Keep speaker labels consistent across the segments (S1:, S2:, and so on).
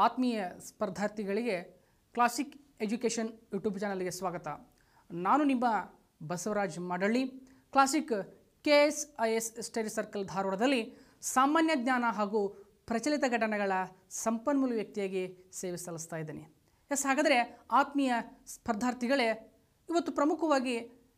S1: ಆತ್ಮೀಯ ಸ್ಪರ್ಧಾರ್ಥಿಗಳಿಗೆ classic education YouTube ಚಾನಲ್ಗೆ ಸ್ವಾಗತ ನಾನು ನಿಮ್ಮ Basavaraj Madalli classic K S I S study circle ಧಾರವಾಡದಲ್ಲಿ ಸಾಮಾನ್ಯ ಜ್ಞಾನ ಹಾಗೂ ಪ್ರಚಲಿತ ಘಟನೆಗಳ ಸಂಪನ್ಮೂಲ ವ್ಯಕ್ತಿಯಾಗಿ ಸೇವೆ ಸಲ್ಲಿಸ್ತಾ ಇದ್ದೀನಿ ಎಸ್ ಹಾಗಾದರೆ ಆತ್ಮೀಯ ಸ್ಪರ್ಧಾರ್ಥಿಗಳೇ ಇವತ್ತು ಪ್ರಮುಖವಾಗಿ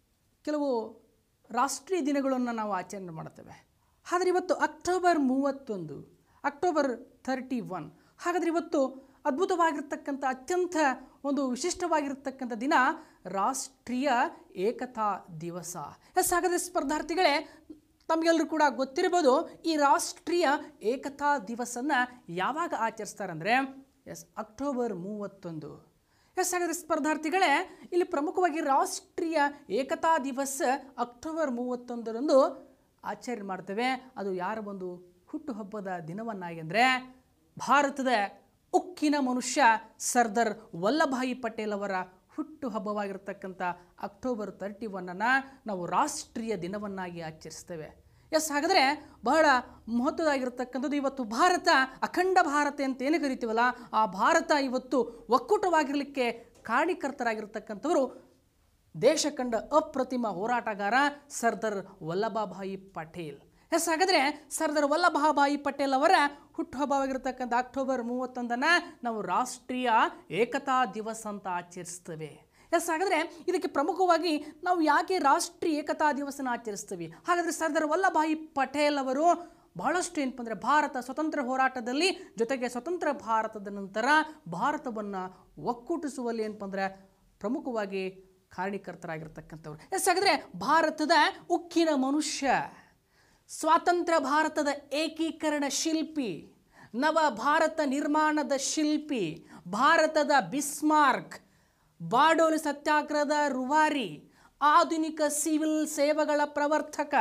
S1: ಕೆಲವು ರಾಷ್ಟ್ರೀಯ ದಿನಗಳನ್ನು ನಾವು ಆಚರಣೆ ಮಾಡ್ತೇವೆ ಆದರೆ ಇವತ್ತು ಅಕ್ಟೋಬರ್ ಮೂವತ್ತೊಂದು ಅಕ್ಟೋಬರ್ ಥರ್ಟಿ ಒನ್ ಹಾಗಾದರೆ ಇವತ್ತು ಅದ್ಭುತವಾಗಿರ್ತಕ್ಕಂಥ ಅತ್ಯಂತ ಒಂದು ವಿಶಿಷ್ಟವಾಗಿರ್ತಕ್ಕಂಥ ದಿನ ರಾಷ್ಟ್ರೀಯ ಏಕತಾ ದಿವಸ ಎಸ್ ಹಾಗಾದರೆ ಸ್ಪರ್ಧಾರ್ಥಿಗಳೇ ತಮಗೆಲ್ಲರೂ ಕೂಡ ಗೊತ್ತಿರ್ಬೋದು ಈ ರಾಷ್ಟ್ರೀಯ ಏಕತಾ ದಿವಸನ ಯಾವಾಗ ಆಚರಿಸ್ತಾರೆ ಅಂದರೆ ಎಸ್ ಅಕ್ಟೋಬರ್ ಮೂವತ್ತೊಂದು ಎಸ್ ಹಾಗಾದರೆ ಸ್ಪರ್ಧಾರ್ಥಿಗಳೇ ಇಲ್ಲಿ ಪ್ರಮುಖವಾಗಿ ರಾಷ್ಟ್ರೀಯ ಏಕತಾ ದಿವಸ ಅಕ್ಟೋಬರ್ ಮೂವತ್ತೊಂದರಂದು ಆಚರಣೆ ಮಾಡ್ತೇವೆ ಅದು ಯಾರ ಒಂದು ಹುಟ್ಟುಹಬ್ಬದ ದಿನವನ್ನಾಗಿ ಅಂದರೆ ಭಾರತದ ಉಕ್ಕಿನ ಮನುಷ್ಯ ಸರ್ದಾರ್ ವಲ್ಲಭಾಯಿ ಪಟೇಲ್ ಅವರ ಹುಟ್ಟುಹಬ್ಬವಾಗಿರ್ತಕ್ಕಂಥ ಅಕ್ಟೋಬರ್ ತರ್ಟಿ ಒನ್ನನ್ನು ನಾವು ರಾಷ್ಟ್ರೀಯ ದಿನವನ್ನಾಗಿ ಆಚರಿಸ್ತೇವೆ ಎಸ್ ಹಾಗಾದರೆ ಬಹಳ ಮಹತ್ವದಾಗಿರ್ತಕ್ಕಂಥದ್ದು ಇವತ್ತು ಭಾರತ ಅಖಂಡ ಭಾರತ ಅಂತ ಏನು ಕರಿತೀವಲ್ಲ ಆ ಭಾರತ ಇವತ್ತು ಒಕ್ಕೂಟವಾಗಿರಲಿಕ್ಕೆ ಕಾರಣೀಕರ್ತರಾಗಿರ್ತಕ್ಕಂಥವರು ದೇಶ ಕಂಡ ಅಪ್ರತಿಮ ಹೋರಾಟಗಾರ ಸರ್ದಾರ್ ವಲ್ಲಭಭಾಯಿ ಪಟೇಲ್ ಎಸ್ ಹಾಗಾದರೆ ಸರ್ದಾರ್ ವಲ್ಲಭಭಾಯಿ ಪಟೇಲ್ ಅವರ ಹುಟ್ಟುಹಬ್ಬವಾಗಿರ್ತಕ್ಕಂಥ ಅಕ್ಟೋಬರ್ ಮೂವತ್ತೊಂದನ್ನು ನಾವು ರಾಷ್ಟ್ರೀಯ ಏಕತಾ ದಿವಸ ಅಂತ ಆಚರಿಸ್ತೇವೆ ಎಸ್ ಹಾಗಾದರೆ ಇದಕ್ಕೆ ಪ್ರಮುಖವಾಗಿ ನಾವು ಯಾಕೆ ರಾಷ್ಟ್ರೀಯ ಏಕತಾ ದಿವಸನ ಆಚರಿಸ್ತೀವಿ ಹಾಗಾದರೆ ಸರ್ದಾರ್ ವಲ್ಲಭಾಯಿ ಪಟೇಲ್ ಅವರು ಬಹಳಷ್ಟು ಏನಪ್ಪ ಅಂದರೆ ಭಾರತ ಸ್ವತಂತ್ರ ಹೋರಾಟದಲ್ಲಿ ಜೊತೆಗೆ ಸ್ವತಂತ್ರ ಭಾರತದ ನಂತರ ಭಾರತವನ್ನು ಒಕ್ಕೂಟಿಸುವಲ್ಲಿ ಏನಪ್ಪ ಅಂದರೆ ಪ್ರಮುಖವಾಗಿ ಕಾರಣೀಕರ್ತರಾಗಿರ್ತಕ್ಕಂಥವ್ರು ಎಸ್ ಹಾಗಾದರೆ ಭಾರತದ ಉಕ್ಕಿನ ಮನುಷ್ಯ ಸ್ವಾತಂತ್ರ್ಯ ಭಾರತದ ಏಕೀಕರಣ ಶಿಲ್ಪಿ ನವ ಭಾರತ ನಿರ್ಮಾಣದ ಶಿಲ್ಪಿ ಭಾರತದ ಬಿಸ್ಮಾರ್ಕ್ ಬಾಡೋಲಿ ಸತ್ಯಾಗ್ರಹದ ರುವಾರಿ ಆಧುನಿಕ ಸಿವಿಲ್ ಸೇವೆಗಳ ಪ್ರವರ್ತಕ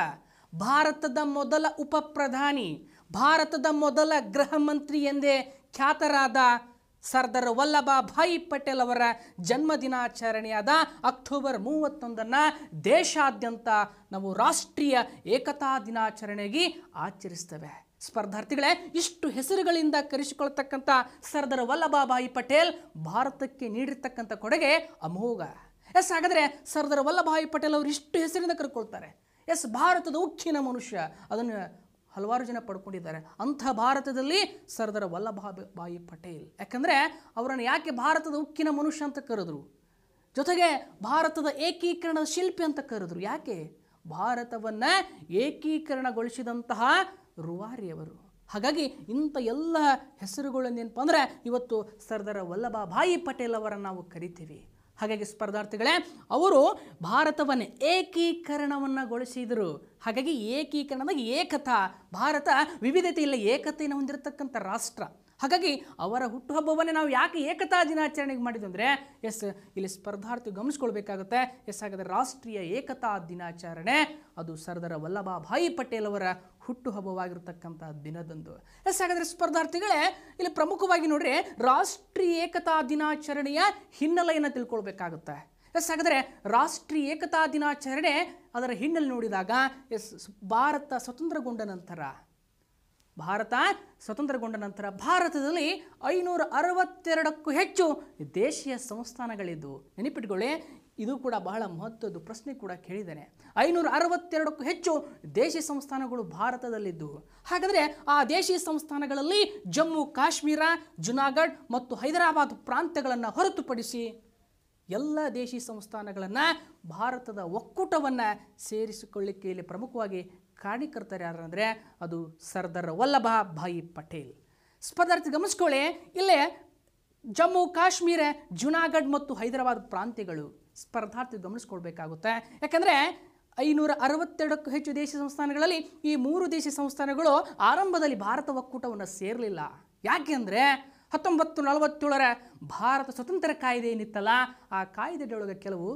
S1: ಭಾರತದ ಮೊದಲ ಉಪ ಪ್ರಧಾನಿ ಭಾರತದ ಮೊದಲ ಗೃಹ ಮಂತ್ರಿ ಎಂದೇ ಖ್ಯಾತರಾದ ಸರ್ದಾರ್ ವಲ್ಲಭಭಾಯಿ ಪಟೇಲ್ ಅವರ ಜನ್ಮ ದಿನಾಚರಣೆಯಾದ ಅಕ್ಟೋಬರ್ ಮೂವತ್ತೊಂದನ್ನು ದೇಶಾದ್ಯಂತ ನಾವು ರಾಷ್ಟ್ರೀಯ ಏಕತಾ ದಿನಾಚರಣೆಗೆ ಆಚರಿಸ್ತೇವೆ ಸ್ಪರ್ಧಾರ್ಥಿಗಳೇ ಇಷ್ಟು ಹೆಸರುಗಳಿಂದ ಕರೆಸಿಕೊಳ್ತಕ್ಕಂಥ ಸರ್ದಾರ್ ವಲ್ಲಭಭಾಯಿ ಪಟೇಲ್ ಭಾರತಕ್ಕೆ ನೀಡಿರ್ತಕ್ಕಂಥ ಕೊಡುಗೆ ಅಮೋಘ ಎಸ್ ಹಾಗಾದರೆ ಸರ್ದಾರ್ ವಲ್ಲಭಾಯಿ ಪಟೇಲ್ ಅವರು ಇಷ್ಟು ಹೆಸರಿಂದ ಕರ್ಕೊಳ್ತಾರೆ ಎಸ್ ಭಾರತದ ಉಕ್ಕಿನ ಮನುಷ್ಯ ಅದನ್ನು ಹಲವಾರು ಜನ ಪಡ್ಕೊಂಡಿದ್ದಾರೆ ಅಂಥ ಭಾರತದಲ್ಲಿ ಸರ್ದಾರ್ ವಲ್ಲಭಾಯಿ ಪಟೇಲ್ ಯಾಕಂದರೆ ಅವರನ್ನು ಯಾಕೆ ಭಾರತದ ಉಕ್ಕಿನ ಮನುಷ್ಯ ಅಂತ ಕರೆದ್ರು ಜೊತೆಗೆ ಭಾರತದ ಏಕೀಕರಣದ ಶಿಲ್ಪಿ ಅಂತ ಕರೆದ್ರು ಯಾಕೆ ಭಾರತವನ್ನು ಏಕೀಕರಣಗೊಳಿಸಿದಂತಹ ರುವಾರಿಯವರು ಹಾಗಾಗಿ ಇಂಥ ಎಲ್ಲ ಹೆಸರುಗಳನ್ನೇನಪ್ಪ ಅಂದರೆ ಇವತ್ತು ಸರ್ದಾರ್ ವಲ್ಲಭಭಾಯಿ ಪಟೇಲ್ ಅವರನ್ನು ನಾವು ಕರಿತೀವಿ ಹಾಗಾಗಿ ಸ್ಪರ್ಧಾರ್ಥಿಗಳೇ ಅವರು ಭಾರತವನ್ನು ಏಕೀಕರಣವನ್ನುಗೊಳಿಸಿದರು ಹಾಗಾಗಿ ಏಕೀಕರಣದಾಗ ಏಕತಾ ಭಾರತ ವಿವಿಧತೆಯಲ್ಲಿ ಏಕತೆಯನ್ನು ಹೊಂದಿರತಕ್ಕಂಥ ರಾಷ್ಟ್ರ ಹಾಗಾಗಿ ಅವರ ಹುಟ್ಟುಹಬ್ಬವನ್ನೇ ನಾವು ಯಾಕೆ ಏಕತಾ ದಿನಾಚರಣೆಗೆ ಮಾಡಿದ್ವಿ ಅಂದರೆ ಎಸ್ ಇಲ್ಲಿ ಸ್ಪರ್ಧಾರ್ಥಿ ಗಮನಿಸ್ಕೊಳ್ಬೇಕಾಗುತ್ತೆ ಎಸ್ ಹಾಗಾದರೆ ರಾಷ್ಟ್ರೀಯ ಏಕತಾ ದಿನಾಚರಣೆ ಅದು ಸರ್ದಾರ್ ವಲ್ಲಭಭಾಯಿ ಪಟೇಲ್ ಅವರ ಹುಟ್ಟುಹಬ್ಬವಾಗಿರ್ತಕ್ಕಂಥ ದಿನದಂದು ಎಸ್ ಹಾಗಾದರೆ ಸ್ಪರ್ಧಾರ್ಥಿಗಳೇ ಇಲ್ಲಿ ಪ್ರಮುಖವಾಗಿ ನೋಡ್ರಿ ರಾಷ್ಟ್ರೀಯ ಏಕತಾ ದಿನಾಚರಣೆಯ ಹಿನ್ನೆಲೆಯನ್ನು ತಿಳ್ಕೊಳ್ಬೇಕಾಗುತ್ತೆ ಎಸ್ ಹಾಗಾದರೆ ರಾಷ್ಟ್ರೀಯ ಏಕತಾ ದಿನಾಚರಣೆ ಅದರ ಹಿನ್ನೆಲೆ ನೋಡಿದಾಗ ಎಸ್ ಭಾರತ ಸ್ವತಂತ್ರಗೊಂಡ ನಂತರ ಭಾರತ ಸ್ವತಂತ್ರಗೊಂಡ ನಂತರ ಭಾರತದಲ್ಲಿ ಐನೂರ ಅರವತ್ತೆರಡಕ್ಕೂ ಹೆಚ್ಚು ದೇಶೀಯ ಸಂಸ್ಥಾನಗಳಿದ್ದು ನೆನಪಿಟ್ಕೊಳ್ಳಿ ಇದು ಕೂಡ ಬಹಳ ಮಹತ್ವದ್ದು ಪ್ರಶ್ನೆ ಕೂಡ ಕೇಳಿದ್ದೇನೆ ಐನೂರ ಅರವತ್ತೆರಡಕ್ಕೂ ಹೆಚ್ಚು ದೇಶೀಯ ಸಂಸ್ಥಾನಗಳು ಭಾರತದಲ್ಲಿದ್ದು ಹಾಗಾದರೆ ಆ ದೇಶೀಯ ಸಂಸ್ಥಾನಗಳಲ್ಲಿ ಜಮ್ಮು ಕಾಶ್ಮೀರ ಜುನಾಗಢ್ ಮತ್ತು ಹೈದರಾಬಾದ್ ಪ್ರಾಂತ್ಯಗಳನ್ನು ಹೊರತುಪಡಿಸಿ ಎಲ್ಲ ದೇಶಿ ಸಂಸ್ಥಾನಗಳನ್ನು ಭಾರತದ ಒಕ್ಕೂಟವನ್ನು ಸೇರಿಸಿಕೊಳ್ಳಿಕ್ಕೆ ಇಲ್ಲಿ ಪ್ರಮುಖವಾಗಿ ಕಾರಣೀಕರ್ತರು ಯಾರು ಅಂದರೆ ಅದು ಸರ್ದಾರ್ ವಲ್ಲಭಭಾಯಿ ಪಟೇಲ್ ಸ್ಪರ್ಧಾರ್ಥಿ ಗಮನಿಸ್ಕೊಳ್ಳಿ ಇಲ್ಲೇ ಜಮ್ಮು ಕಾಶ್ಮೀರ ಜುನಾಗಢ್ ಮತ್ತು ಹೈದರಾಬಾದ್ ಪ್ರಾಂತ್ಯಗಳು ಸ್ಪರ್ಧಾರ್ಥಿ ಗಮನಿಸ್ಕೊಳ್ಬೇಕಾಗುತ್ತೆ ಯಾಕಂದರೆ ಐನೂರ ಅರವತ್ತೆರಡಕ್ಕೂ ಹೆಚ್ಚು ದೇಶಿ ಸಂಸ್ಥಾನಗಳಲ್ಲಿ ಈ ಮೂರು ದೇಶಿ ಸಂಸ್ಥಾನಗಳು ಆರಂಭದಲ್ಲಿ ಭಾರತ ಒಕ್ಕೂಟವನ್ನು ಸೇರಲಿಲ್ಲ ಯಾಕೆ ಅಂದರೆ ಹತ್ತೊಂಬತ್ತು ನಲವತ್ತೇಳರ ಭಾರತ ಸ್ವತಂತ್ರ ಕಾಯ್ದೆ ಏನಿತ್ತಲ್ಲ ಆ ಕಾಯ್ದೆಯೊಳಗೆ ಕೆಲವು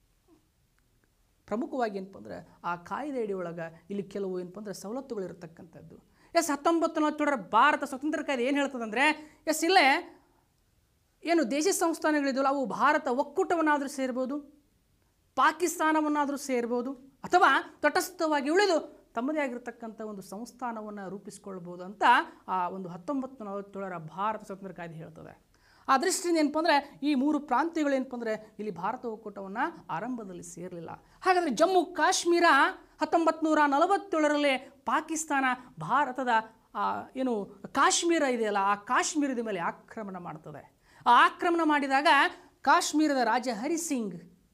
S1: ಪ್ರಮುಖವಾಗಿ ಏನಪ್ಪ ಅಂದ್ರೆ ಆ ಕಾಯ್ದೆ ಅಡಿಯೊಳಗೆ ಇಲ್ಲಿ ಕೆಲವು ಏನಪ್ಪ ಅಂದರೆ ಸವಲತ್ತುಗಳು ಇರತಕ್ಕಂಥದ್ದು ಎಸ್ ಹತ್ತೊಂಬತ್ತು ನಲವತ್ತೇಳರ ಭಾರತ ಸ್ವತಂತ್ರ ಕಾಯ್ದೆ ಏನು ಹೇಳ್ತದಂದರೆ ಎಸ್ ಇಲ್ಲೇ ಏನು ದೇಶಿ ಸಂಸ್ಥಾನಗಳಿದೆಯಲ್ಲ ಅವು ಭಾರತ ಒಕ್ಕೂಟವನ್ನಾದರೂ ಸೇರ್ಬೋದು ಪಾಕಿಸ್ತಾನವನ್ನಾದರೂ ಸೇರ್ಬೋದು ಅಥವಾ ತಟಸ್ಥವಾಗಿ ಉಳಿದು ತಮ್ಮದೇ ಆಗಿರತಕ್ಕಂಥ ಒಂದು ಸಂಸ್ಥಾನವನ್ನು ರೂಪಿಸ್ಕೊಳ್ಬೋದು ಅಂತ ಆ ಒಂದು ಹತ್ತೊಂಬತ್ತು ನಲವತ್ತೇಳರ ಭಾರತ ಸ್ವತಂತ್ರ ಕಾಯ್ದೆ ಹೇಳ್ತದೆ ಆ ದೃಷ್ಟಿಯಿಂದ ಏನಪ್ಪ ಅಂದರೆ ಈ ಮೂರು ಪ್ರಾಂತ್ಯಗಳು ಏನಪ್ಪ ಅಂದರೆ ಇಲ್ಲಿ ಭಾರತ ಒಕ್ಕೂಟವನ್ನು ಆರಂಭದಲ್ಲಿ ಸೇರಲಿಲ್ಲ ಹಾಗಾದರೆ ಜಮ್ಮು ಕಾಶ್ಮೀರ ಹತ್ತೊಂಬತ್ತು ನೂರ ನಲವತ್ತೇಳರಲ್ಲಿ ಪಾಕಿಸ್ತಾನ ಭಾರತದ ಆ, ಏನು ಕಾಶ್ಮೀರ ಇದೆಯಲ್ಲ ಆ ಕಾಶ್ಮೀರದ ಮೇಲೆ ಆಕ್ರಮಣ ಮಾಡ್ತದೆ ಆ ಆಕ್ರಮಣ ಮಾಡಿದಾಗ ಕಾಶ್ಮೀರದ ರಾಜ ಹರಿಸಿಂಗ್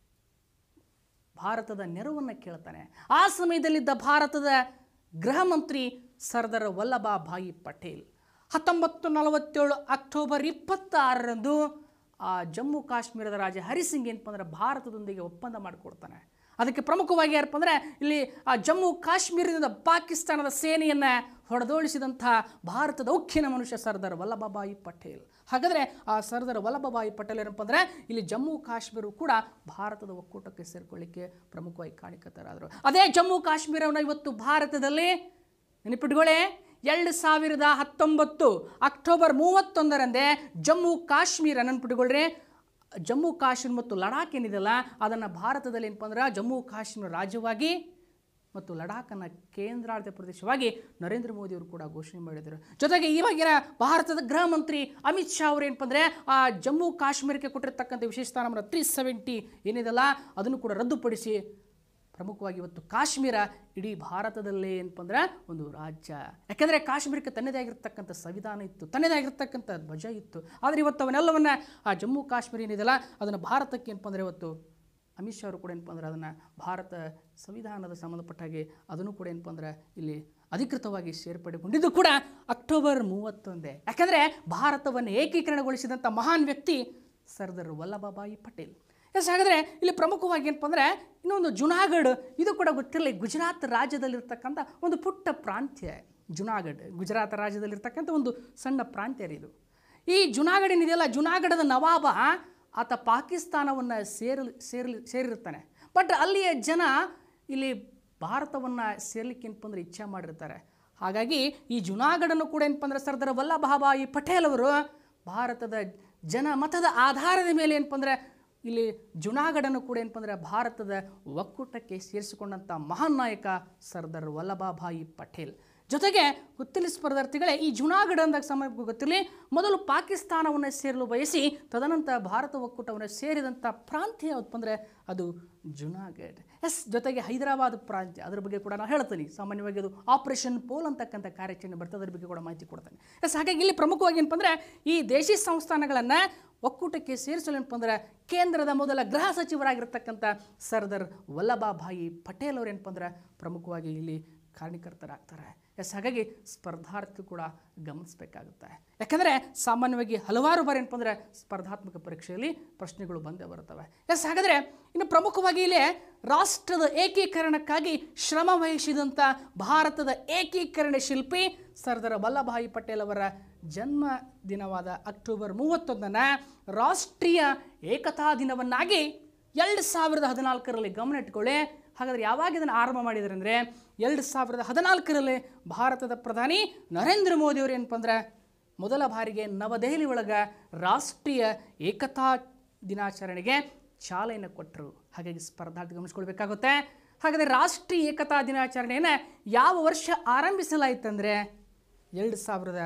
S1: ಭಾರತದ ನೆರವನ್ನು ಕೇಳ್ತಾನೆ ಆ ಸಮಯದಲ್ಲಿದ್ದ ಭಾರತದ ಗೃಹ ಮಂತ್ರಿ ಸರ್ದಾರ್ ವಲ್ಲಭಭಾಯಿ ಪಟೇಲ್ ಹತ್ತೊಂಬತ್ತು ನಲವತ್ತೇಳು ಅಕ್ಟೋಬರ್ ಇಪ್ಪತ್ತಾರರಂದು ಆ ಜಮ್ಮು ಕಾಶ್ಮೀರದ ರಾಜ ಹರಿಸಿಂಗ್ ಏನಪ್ಪ ಅಂದ್ರೆ ಭಾರತದೊಂದಿಗೆ ಒಪ್ಪಂದ ಮಾಡಿಕೊಡ್ತಾನೆ ಅದಕ್ಕೆ ಪ್ರಮುಖವಾಗಿ ಯಾರಪ್ಪ ಅಂದರೆ ಇಲ್ಲಿ ಆ ಜಮ್ಮು ಕಾಶ್ಮೀರದಿಂದ ಪಾಕಿಸ್ತಾನದ ಸೇನೆಯನ್ನು ಹೊಡೆದೋಳಿಸಿದಂಥ ಭಾರತದ ಉಕ್ಕಿನ ಮನುಷ್ಯ ಸರ್ದಾರ್ ವಲ್ಲಭಭಾಯಿ ಪಟೇಲ್ ಹಾಗಾದರೆ ಆ ಸರ್ದಾರ್ ವಲ್ಲಭಭಾಯಿ ಪಟೇಲ್ ಏನಪ್ಪ ಅಂದರೆ ಇಲ್ಲಿ ಜಮ್ಮು ಕಾಶ್ಮೀರವು ಕೂಡ ಭಾರತದ ಒಕ್ಕೂಟಕ್ಕೆ ಸೇರ್ಕೊಳ್ಳಿಕ್ಕೆ ಪ್ರಮುಖವಾಗಿ ಕಾಣಿಕತರಾದರು ಅದೇ ಜಮ್ಮು ಕಾಶ್ಮೀರವನ್ನು ಇವತ್ತು ಭಾರತದಲ್ಲಿ ನೆನಪಿಟ್ಕೊಳ್ಳಿ ಎರಡು ಸಾವಿರದ ಹತ್ತೊಂಬತ್ತು ಅಕ್ಟೋಬರ್ ಮೂವತ್ತೊಂದರಂದೇ ಜಮ್ಮು ಕಾಶ್ಮೀರ ನೆನಪಿಟ್ಕೊಳ್ರಿ ಜಮ್ಮು ಕಾಶ್ಮೀರ ಮತ್ತು ಲಡಾಖ್ ಏನಿದೆಯಲ್ಲ ಅದನ್ನು ಭಾರತದಲ್ಲಿ ಏನಪ್ಪ ಅಂದ್ರೆ ಜಮ್ಮು ಕಾಶ್ಮೀರ ರಾಜ್ಯವಾಗಿ ಮತ್ತು ಲಡಾಖನ್ನು ಕೇಂದ್ರಾಡಳಿತ ಪ್ರದೇಶವಾಗಿ ನರೇಂದ್ರ ಮೋದಿಯವರು ಕೂಡ ಘೋಷಣೆ ಮಾಡಿದರು ಜೊತೆಗೆ ಇವಾಗಿನ ಭಾರತದ ಗೃಹ ಮಂತ್ರಿ ಅಮಿತ್ ಶಾ ಅವರು ಏನಪ್ಪ ಅಂದರೆ ಆ ಜಮ್ಮು ಕಾಶ್ಮೀರಕ್ಕೆ ಕೊಟ್ಟಿರ್ತಕ್ಕಂಥ ವಿಶೇಷ ಸ್ಥಾನಮಾನ ತ್ರೀ ಸೆವೆಂಟಿ ಏನಿದೆಯಲ್ಲ ಅದನ್ನು ಕೂಡ ರದ್ದುಪಡಿಸಿ ಪ್ರಮುಖವಾಗಿ ಇವತ್ತು ಕಾಶ್ಮೀರ ಇಡೀ ಭಾರತದಲ್ಲೇ ಏನಪ್ಪ ಅಂದ್ರೆ ಒಂದು ರಾಜ್ಯ ಯಾಕೆಂದರೆ ಕಾಶ್ಮೀರಕ್ಕೆ ತನ್ನದೇ ಆಗಿರ್ತಕ್ಕಂಥ ಸಂವಿಧಾನ ಇತ್ತು ತನ್ನದೇ ಆಗಿರ್ತಕ್ಕಂಥ ಧ್ವಜ ಇತ್ತು ಆದರೆ ಇವತ್ತು ಅವನ್ನೆಲ್ಲವನ್ನ ಆ ಜಮ್ಮು ಕಾಶ್ಮೀರ ಏನಿದೆಯಲ್ಲ ಅದನ್ನು ಭಾರತಕ್ಕೆ ಏನಪ್ಪ ಅಂದರೆ ಇವತ್ತು ಅಮಿತ್ ಶಾ ಅವರು ಕೂಡ ಏನಪ್ಪ ಅಂದ್ರೆ ಅದನ್ನು ಭಾರತ ಸಂವಿಧಾನದ ಸಂಬಂಧಪಟ್ಟ ಹಾಗೆ ಅದನ್ನು ಕೂಡ ಏನಪ್ಪ ಅಂದ್ರೆ ಇಲ್ಲಿ ಅಧಿಕೃತವಾಗಿ ಸೇರ್ಪಡೆಗೊಂಡಿದ್ದು ಕೂಡ ಅಕ್ಟೋಬರ್ ಮೂವತ್ತೊಂದೇ ಯಾಕಂದರೆ ಭಾರತವನ್ನು ಏಕೀಕರಣಗೊಳಿಸಿದಂಥ ಮಹಾನ್ ವ್ಯಕ್ತಿ ಸರ್ದಾರ್ ವಲ್ಲಭಭಾಯಿ ಪಟೇಲ್ ಎಸ್ ಹಾಗಾದರೆ ಇಲ್ಲಿ ಪ್ರಮುಖವಾಗಿ ಏನಪ್ಪ ಅಂದರೆ ಇನ್ನೊಂದು ಜುನಾಗಢ್ ಇದು ಕೂಡ ಗೊತ್ತಿರಲಿ ಗುಜರಾತ್ ರಾಜ್ಯದಲ್ಲಿರ್ತಕ್ಕಂಥ ಒಂದು ಪುಟ್ಟ ಪ್ರಾಂತ್ಯ ಜುನಾಗಢ್ ಗುಜರಾತ್ ರಾಜ್ಯದಲ್ಲಿರ್ತಕ್ಕಂಥ ಒಂದು ಸಣ್ಣ ಪ್ರಾಂತ್ಯ ರೀ ಇದು ಈ ಜುನಾಗಢ್ ಏನಿದೆಯಲ್ಲ ಜುನಾಗಢದ ನವಾಬ ಆತ ಪಾಕಿಸ್ತಾನವನ್ನು ಸೇರಲಿ ಸೇರಲಿ ಸೇರಿರ್ತಾನೆ ಬಟ್ ಅಲ್ಲಿಯ ಜನ ಇಲ್ಲಿ ಭಾರತವನ್ನು ಸೇರ್ಲಿಕ್ಕೆ ಏನಪ್ಪ ಅಂದ್ರೆ ಇಚ್ಛೆ ಮಾಡಿರ್ತಾರೆ ಹಾಗಾಗಿ ಈ ಜುನಾಗಢನ್ನು ಕೂಡ ಏನಪ್ಪ ಅಂದ್ರೆ ಸರ್ದಾರ್ ವಲ್ಲಭಭಾಯಿ ಪಟೇಲ್ ಅವರು ಭಾರತದ ಜನ ಮತದ ಆಧಾರದ ಮೇಲೆ ಏನಪ್ಪ ಅಂದರೆ ಇಲ್ಲಿ ಜುನಾಗಢನ್ನು ಕೂಡ ಏನಪ್ಪ ಅಂದರೆ ಭಾರತದ ಒಕ್ಕೂಟಕ್ಕೆ ಸೇರಿಸಿಕೊಂಡಂಥ ಮಹಾನ್ ನಾಯಕ ಸರ್ದಾರ್ ವಲ್ಲಭಭಾಯಿ ಪಟೇಲ್ ಜೊತೆಗೆ ಗೊತ್ತಿಲ್ಲ ಸ್ಪರ್ಧಾರ್ಥಿಗಳೇ ಈ ಜುನಾಗಢ ಅಂದಾಗ ಸಮಯ ಗೊತ್ತಿರಲಿ ಮೊದಲು ಪಾಕಿಸ್ತಾನವನ್ನು ಸೇರಲು ಬಯಸಿ ತದನಂತರ ಭಾರತ ಒಕ್ಕೂಟವನ್ನು ಸೇರಿದಂಥ ಪ್ರಾಂತ್ಯ ಯಾವ್ದಪ್ಪ ಅಂದರೆ ಅದು ಜುನಾಗಢ್ ಎಸ್ ಜೊತೆಗೆ ಹೈದರಾಬಾದ್ ಪ್ರಾಂತ್ಯ ಅದ್ರ ಬಗ್ಗೆ ಕೂಡ ನಾನು ಹೇಳ್ತೀನಿ ಸಾಮಾನ್ಯವಾಗಿ ಅದು ಆಪರೇಷನ್ ಪೋಲ್ ಅಂತಕ್ಕಂಥ ಕಾರ್ಯಾಚರಣೆ ಬರ್ತದೆ ಅದ್ರ ಬಗ್ಗೆ ಕೂಡ ಮಾಹಿತಿ ಕೊಡ್ತೇನೆ ಎಸ್ ಹಾಗಾಗಿ ಇಲ್ಲಿ ಪ್ರಮುಖವಾಗಿ ಏನಪ್ಪ ಅಂದರೆ ಈ ದೇಶಿ ಸಂಸ್ಥಾನಗಳನ್ನು ಒಕ್ಕೂಟಕ್ಕೆ ಸೇರಿಸಲು ಏನಪ್ಪ ಅಂದರೆ ಕೇಂದ್ರದ ಮೊದಲ ಗೃಹ ಸಚಿವರಾಗಿರ್ತಕ್ಕಂಥ ಸರ್ದಾರ್ ವಲ್ಲಭಭಾಯಿ ಪಟೇಲ್ ಅವರು ಏನಪ್ಪ ಅಂದ್ರೆ ಪ್ರಮುಖವಾಗಿ ಇಲ್ಲಿ ಕಾರಣೀಕರ್ತರಾಗ್ತಾರೆ ಎಸ್ ಹಾಗಾಗಿ ಸ್ಪರ್ಧಾರ್ಥಿ ಕೂಡ ಗಮನಿಸಬೇಕಾಗುತ್ತೆ ಯಾಕಂದರೆ ಸಾಮಾನ್ಯವಾಗಿ ಹಲವಾರು ಬಾರಿ ಏನಪ್ಪ ಅಂದರೆ ಸ್ಪರ್ಧಾತ್ಮಕ ಪರೀಕ್ಷೆಯಲ್ಲಿ ಪ್ರಶ್ನೆಗಳು ಬಂದೇ ಬರ್ತವೆ ಎಸ್ ಹಾಗಾದರೆ ಇನ್ನು ಪ್ರಮುಖವಾಗಿ ಇಲ್ಲಿ ರಾಷ್ಟ್ರದ ಏಕೀಕರಣಕ್ಕಾಗಿ ಶ್ರಮ ವಹಿಸಿದಂಥ ಭಾರತದ ಏಕೀಕರಣ ಶಿಲ್ಪಿ ಸರ್ದಾರ್ ವಲ್ಲಭಾಯಿ ಪಟೇಲ್ ಅವರ ಜನ್ಮ ದಿನವಾದ ಅಕ್ಟೋಬರ್ ಮೂವತ್ತೊಂದನ್ನು ರಾಷ್ಟ್ರೀಯ ಏಕತಾ ದಿನವನ್ನಾಗಿ ಎರಡು ಸಾವಿರದ ಹದಿನಾಲ್ಕರಲ್ಲಿ ಗಮನ ಇಟ್ಕೊಳ್ಳಿ ಹಾಗಾದರೆ ಯಾವಾಗ ಇದನ್ನು ಆರಂಭ ಮಾಡಿದ್ದಾರೆ ಅಂದರೆ ಎರಡು ಸಾವಿರದ ಹದಿನಾಲ್ಕರಲ್ಲಿ ಭಾರತದ ಪ್ರಧಾನಿ ನರೇಂದ್ರ ಮೋದಿಯವರು ಏನಪ್ಪ ಅಂದ್ರೆ ಮೊದಲ ಬಾರಿಗೆ ನವದೆಹಲಿ ಒಳಗೆ ರಾಷ್ಟ್ರೀಯ ಏಕತಾ ದಿನಾಚರಣೆಗೆ ಚಾಲನೆ ಕೊಟ್ಟರು ಹಾಗಾಗಿ ಸ್ಪರ್ಧಾರ್ಥಿ ಗಮನಿಸ್ಕೊಳ್ಬೇಕಾಗುತ್ತೆ ಹಾಗಾದರೆ ರಾಷ್ಟ್ರೀಯ ಏಕತಾ ದಿನಾಚರಣೆಯನ್ನು ಯಾವ ವರ್ಷ ಆರಂಭಿಸಲಾಯಿತಂದರೆ ಎರಡು ಸಾವಿರದ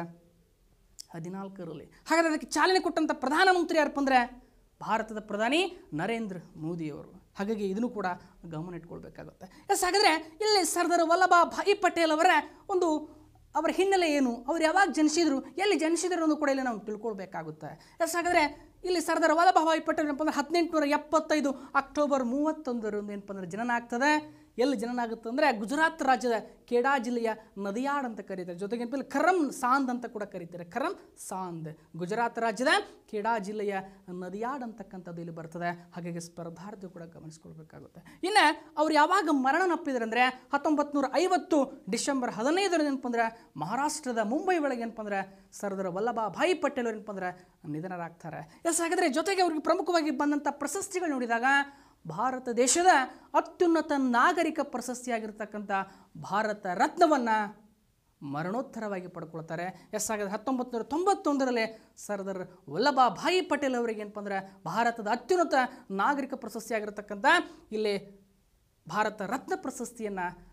S1: ಹದಿನಾಲ್ಕರಲ್ಲಿ ಹಾಗಾದರೆ ಅದಕ್ಕೆ ಚಾಲನೆ ಕೊಟ್ಟಂಥ ಪ್ರಧಾನಮಂತ್ರಿ ಯಾರಪ್ಪ ಅಂದರೆ ಭಾರತದ ಪ್ರಧಾನಿ ನರೇಂದ್ರ ಮೋದಿಯವರು ಹಾಗಾಗಿ ಇದನ್ನು ಕೂಡ ಗಮನ ಇಟ್ಕೊಳ್ಬೇಕಾಗುತ್ತೆ ಎಸ್ ಹಾಗಾದರೆ ಇಲ್ಲಿ ಸರ್ದಾರ್ ವಲ್ಲಭಭಾಯಿ ಪಟೇಲ್ ಅವರ ಒಂದು ಅವರ ಹಿನ್ನೆಲೆ ಏನು ಅವ್ರು ಯಾವಾಗ ಜನಿಸಿದ್ರು ಎಲ್ಲಿ ಜನಿಸಿದ್ರು ಅನ್ನೋದು ಕೂಡ ಇಲ್ಲಿ ನಾವು ತಿಳ್ಕೊಳ್ಬೇಕಾಗುತ್ತೆ ಎಸ್ ಹಾಗಾದರೆ ಇಲ್ಲಿ ಸರ್ದಾರ್ ವಲ್ಲಭಭಾಯಿ ಪಟೇಲ್ ಏನಪ್ಪ ಅಂದ್ರೆ ಹದಿನೆಂಟುನೂರ ಎಪ್ಪತ್ತೈದು ಅಕ್ಟೋಬರ್ ಮೂವತ್ತೊಂದರಂದು ಏನಪ್ಪ ಅಂದ್ರೆ ಜನನ ಆಗ್ತದೆ ಎಲ್ಲಿ ಜನನ ಆಗುತ್ತೆ ಅಂದರೆ ಗುಜರಾತ್ ರಾಜ್ಯದ ಕೇಡಾ ಜಿಲ್ಲೆಯ ನದಿಯಾಡ್ ಅಂತ ಕರೀತಾರೆ ಜೊತೆಗೆ ಏನಪ್ಪ ಇಲ್ಲಿ ಖರಂ ಸಾಂದ್ ಅಂತ ಕೂಡ ಕರೀತಾರೆ ಖರಂ ಸಾಂದ್ ಗುಜರಾತ್ ರಾಜ್ಯದ ಕೇಡಾ ಜಿಲ್ಲೆಯ ನದಿಯಾಡ್ ಅಂತಕ್ಕಂಥದ್ದು ಇಲ್ಲಿ ಬರ್ತದೆ ಹಾಗಾಗಿ ಸ್ಪರ್ಧಾರ್ಥಿ ಕೂಡ ಗಮನಿಸ್ಕೊಳ್ಬೇಕಾಗುತ್ತೆ ಇನ್ನು ಅವ್ರು ಯಾವಾಗ ಮರಣನಪ್ಪಿದ್ರು ಅಂದರೆ ಹತ್ತೊಂಬತ್ತು ನೂರ ಐವತ್ತು ಡಿಸೆಂಬರ್ ಹದಿನೈದರಂದು ಏನಪ್ಪ ಅಂದ್ರೆ ಮಹಾರಾಷ್ಟ್ರದ ಮುಂಬೈ ಒಳಗೆ ಏನಪ್ಪ ಅಂದ್ರೆ ಸರ್ದಾರ್ ವಲ್ಲಭಭಾಯಿ ಪಟೇಲ್ ಅವ್ರು ಏನಪ್ಪ ಅಂದ್ರೆ ನಿಧನರಾಗ್ತಾರೆ ಎಸ್ ಹಾಗಾದರೆ ಜೊತೆಗೆ ಅವ್ರಿಗೆ ಪ್ರಮುಖವಾಗಿ ಬಂದಂಥ ಪ್ರಶಸ್ತಿಗಳು ನೋಡಿದಾಗ ಭಾರತ ದೇಶದ ಅತ್ಯುನ್ನತ ನಾಗರಿಕ ಪ್ರಶಸ್ತಿಯಾಗಿರ್ತಕ್ಕಂಥ ಭಾರತ ರತ್ನವನ್ನು ಮರಣೋತ್ತರವಾಗಿ ಪಡ್ಕೊಳ್ತಾರೆ ಎಸ್ ಹಾಗಾದ್ರೆ ಹತ್ತೊಂಬತ್ತು ನೂರ ತೊಂಬತ್ತೊಂದರಲ್ಲೇ ಸರ್ದಾರ್ ವಲ್ಲಭಭಾಯಿ ಪಟೇಲ್ ಅವರಿಗೆ ಏನಪ್ಪ ಅಂದ್ರೆ ಭಾರತದ ಅತ್ಯುನ್ನತ ನಾಗರಿಕ ಪ್ರಶಸ್ತಿಯಾಗಿರ್ತಕ್ಕಂಥ ಇಲ್ಲಿ ಭಾರತ ರತ್ನ ಪ್ರಶಸ್ತಿಯನ್ನು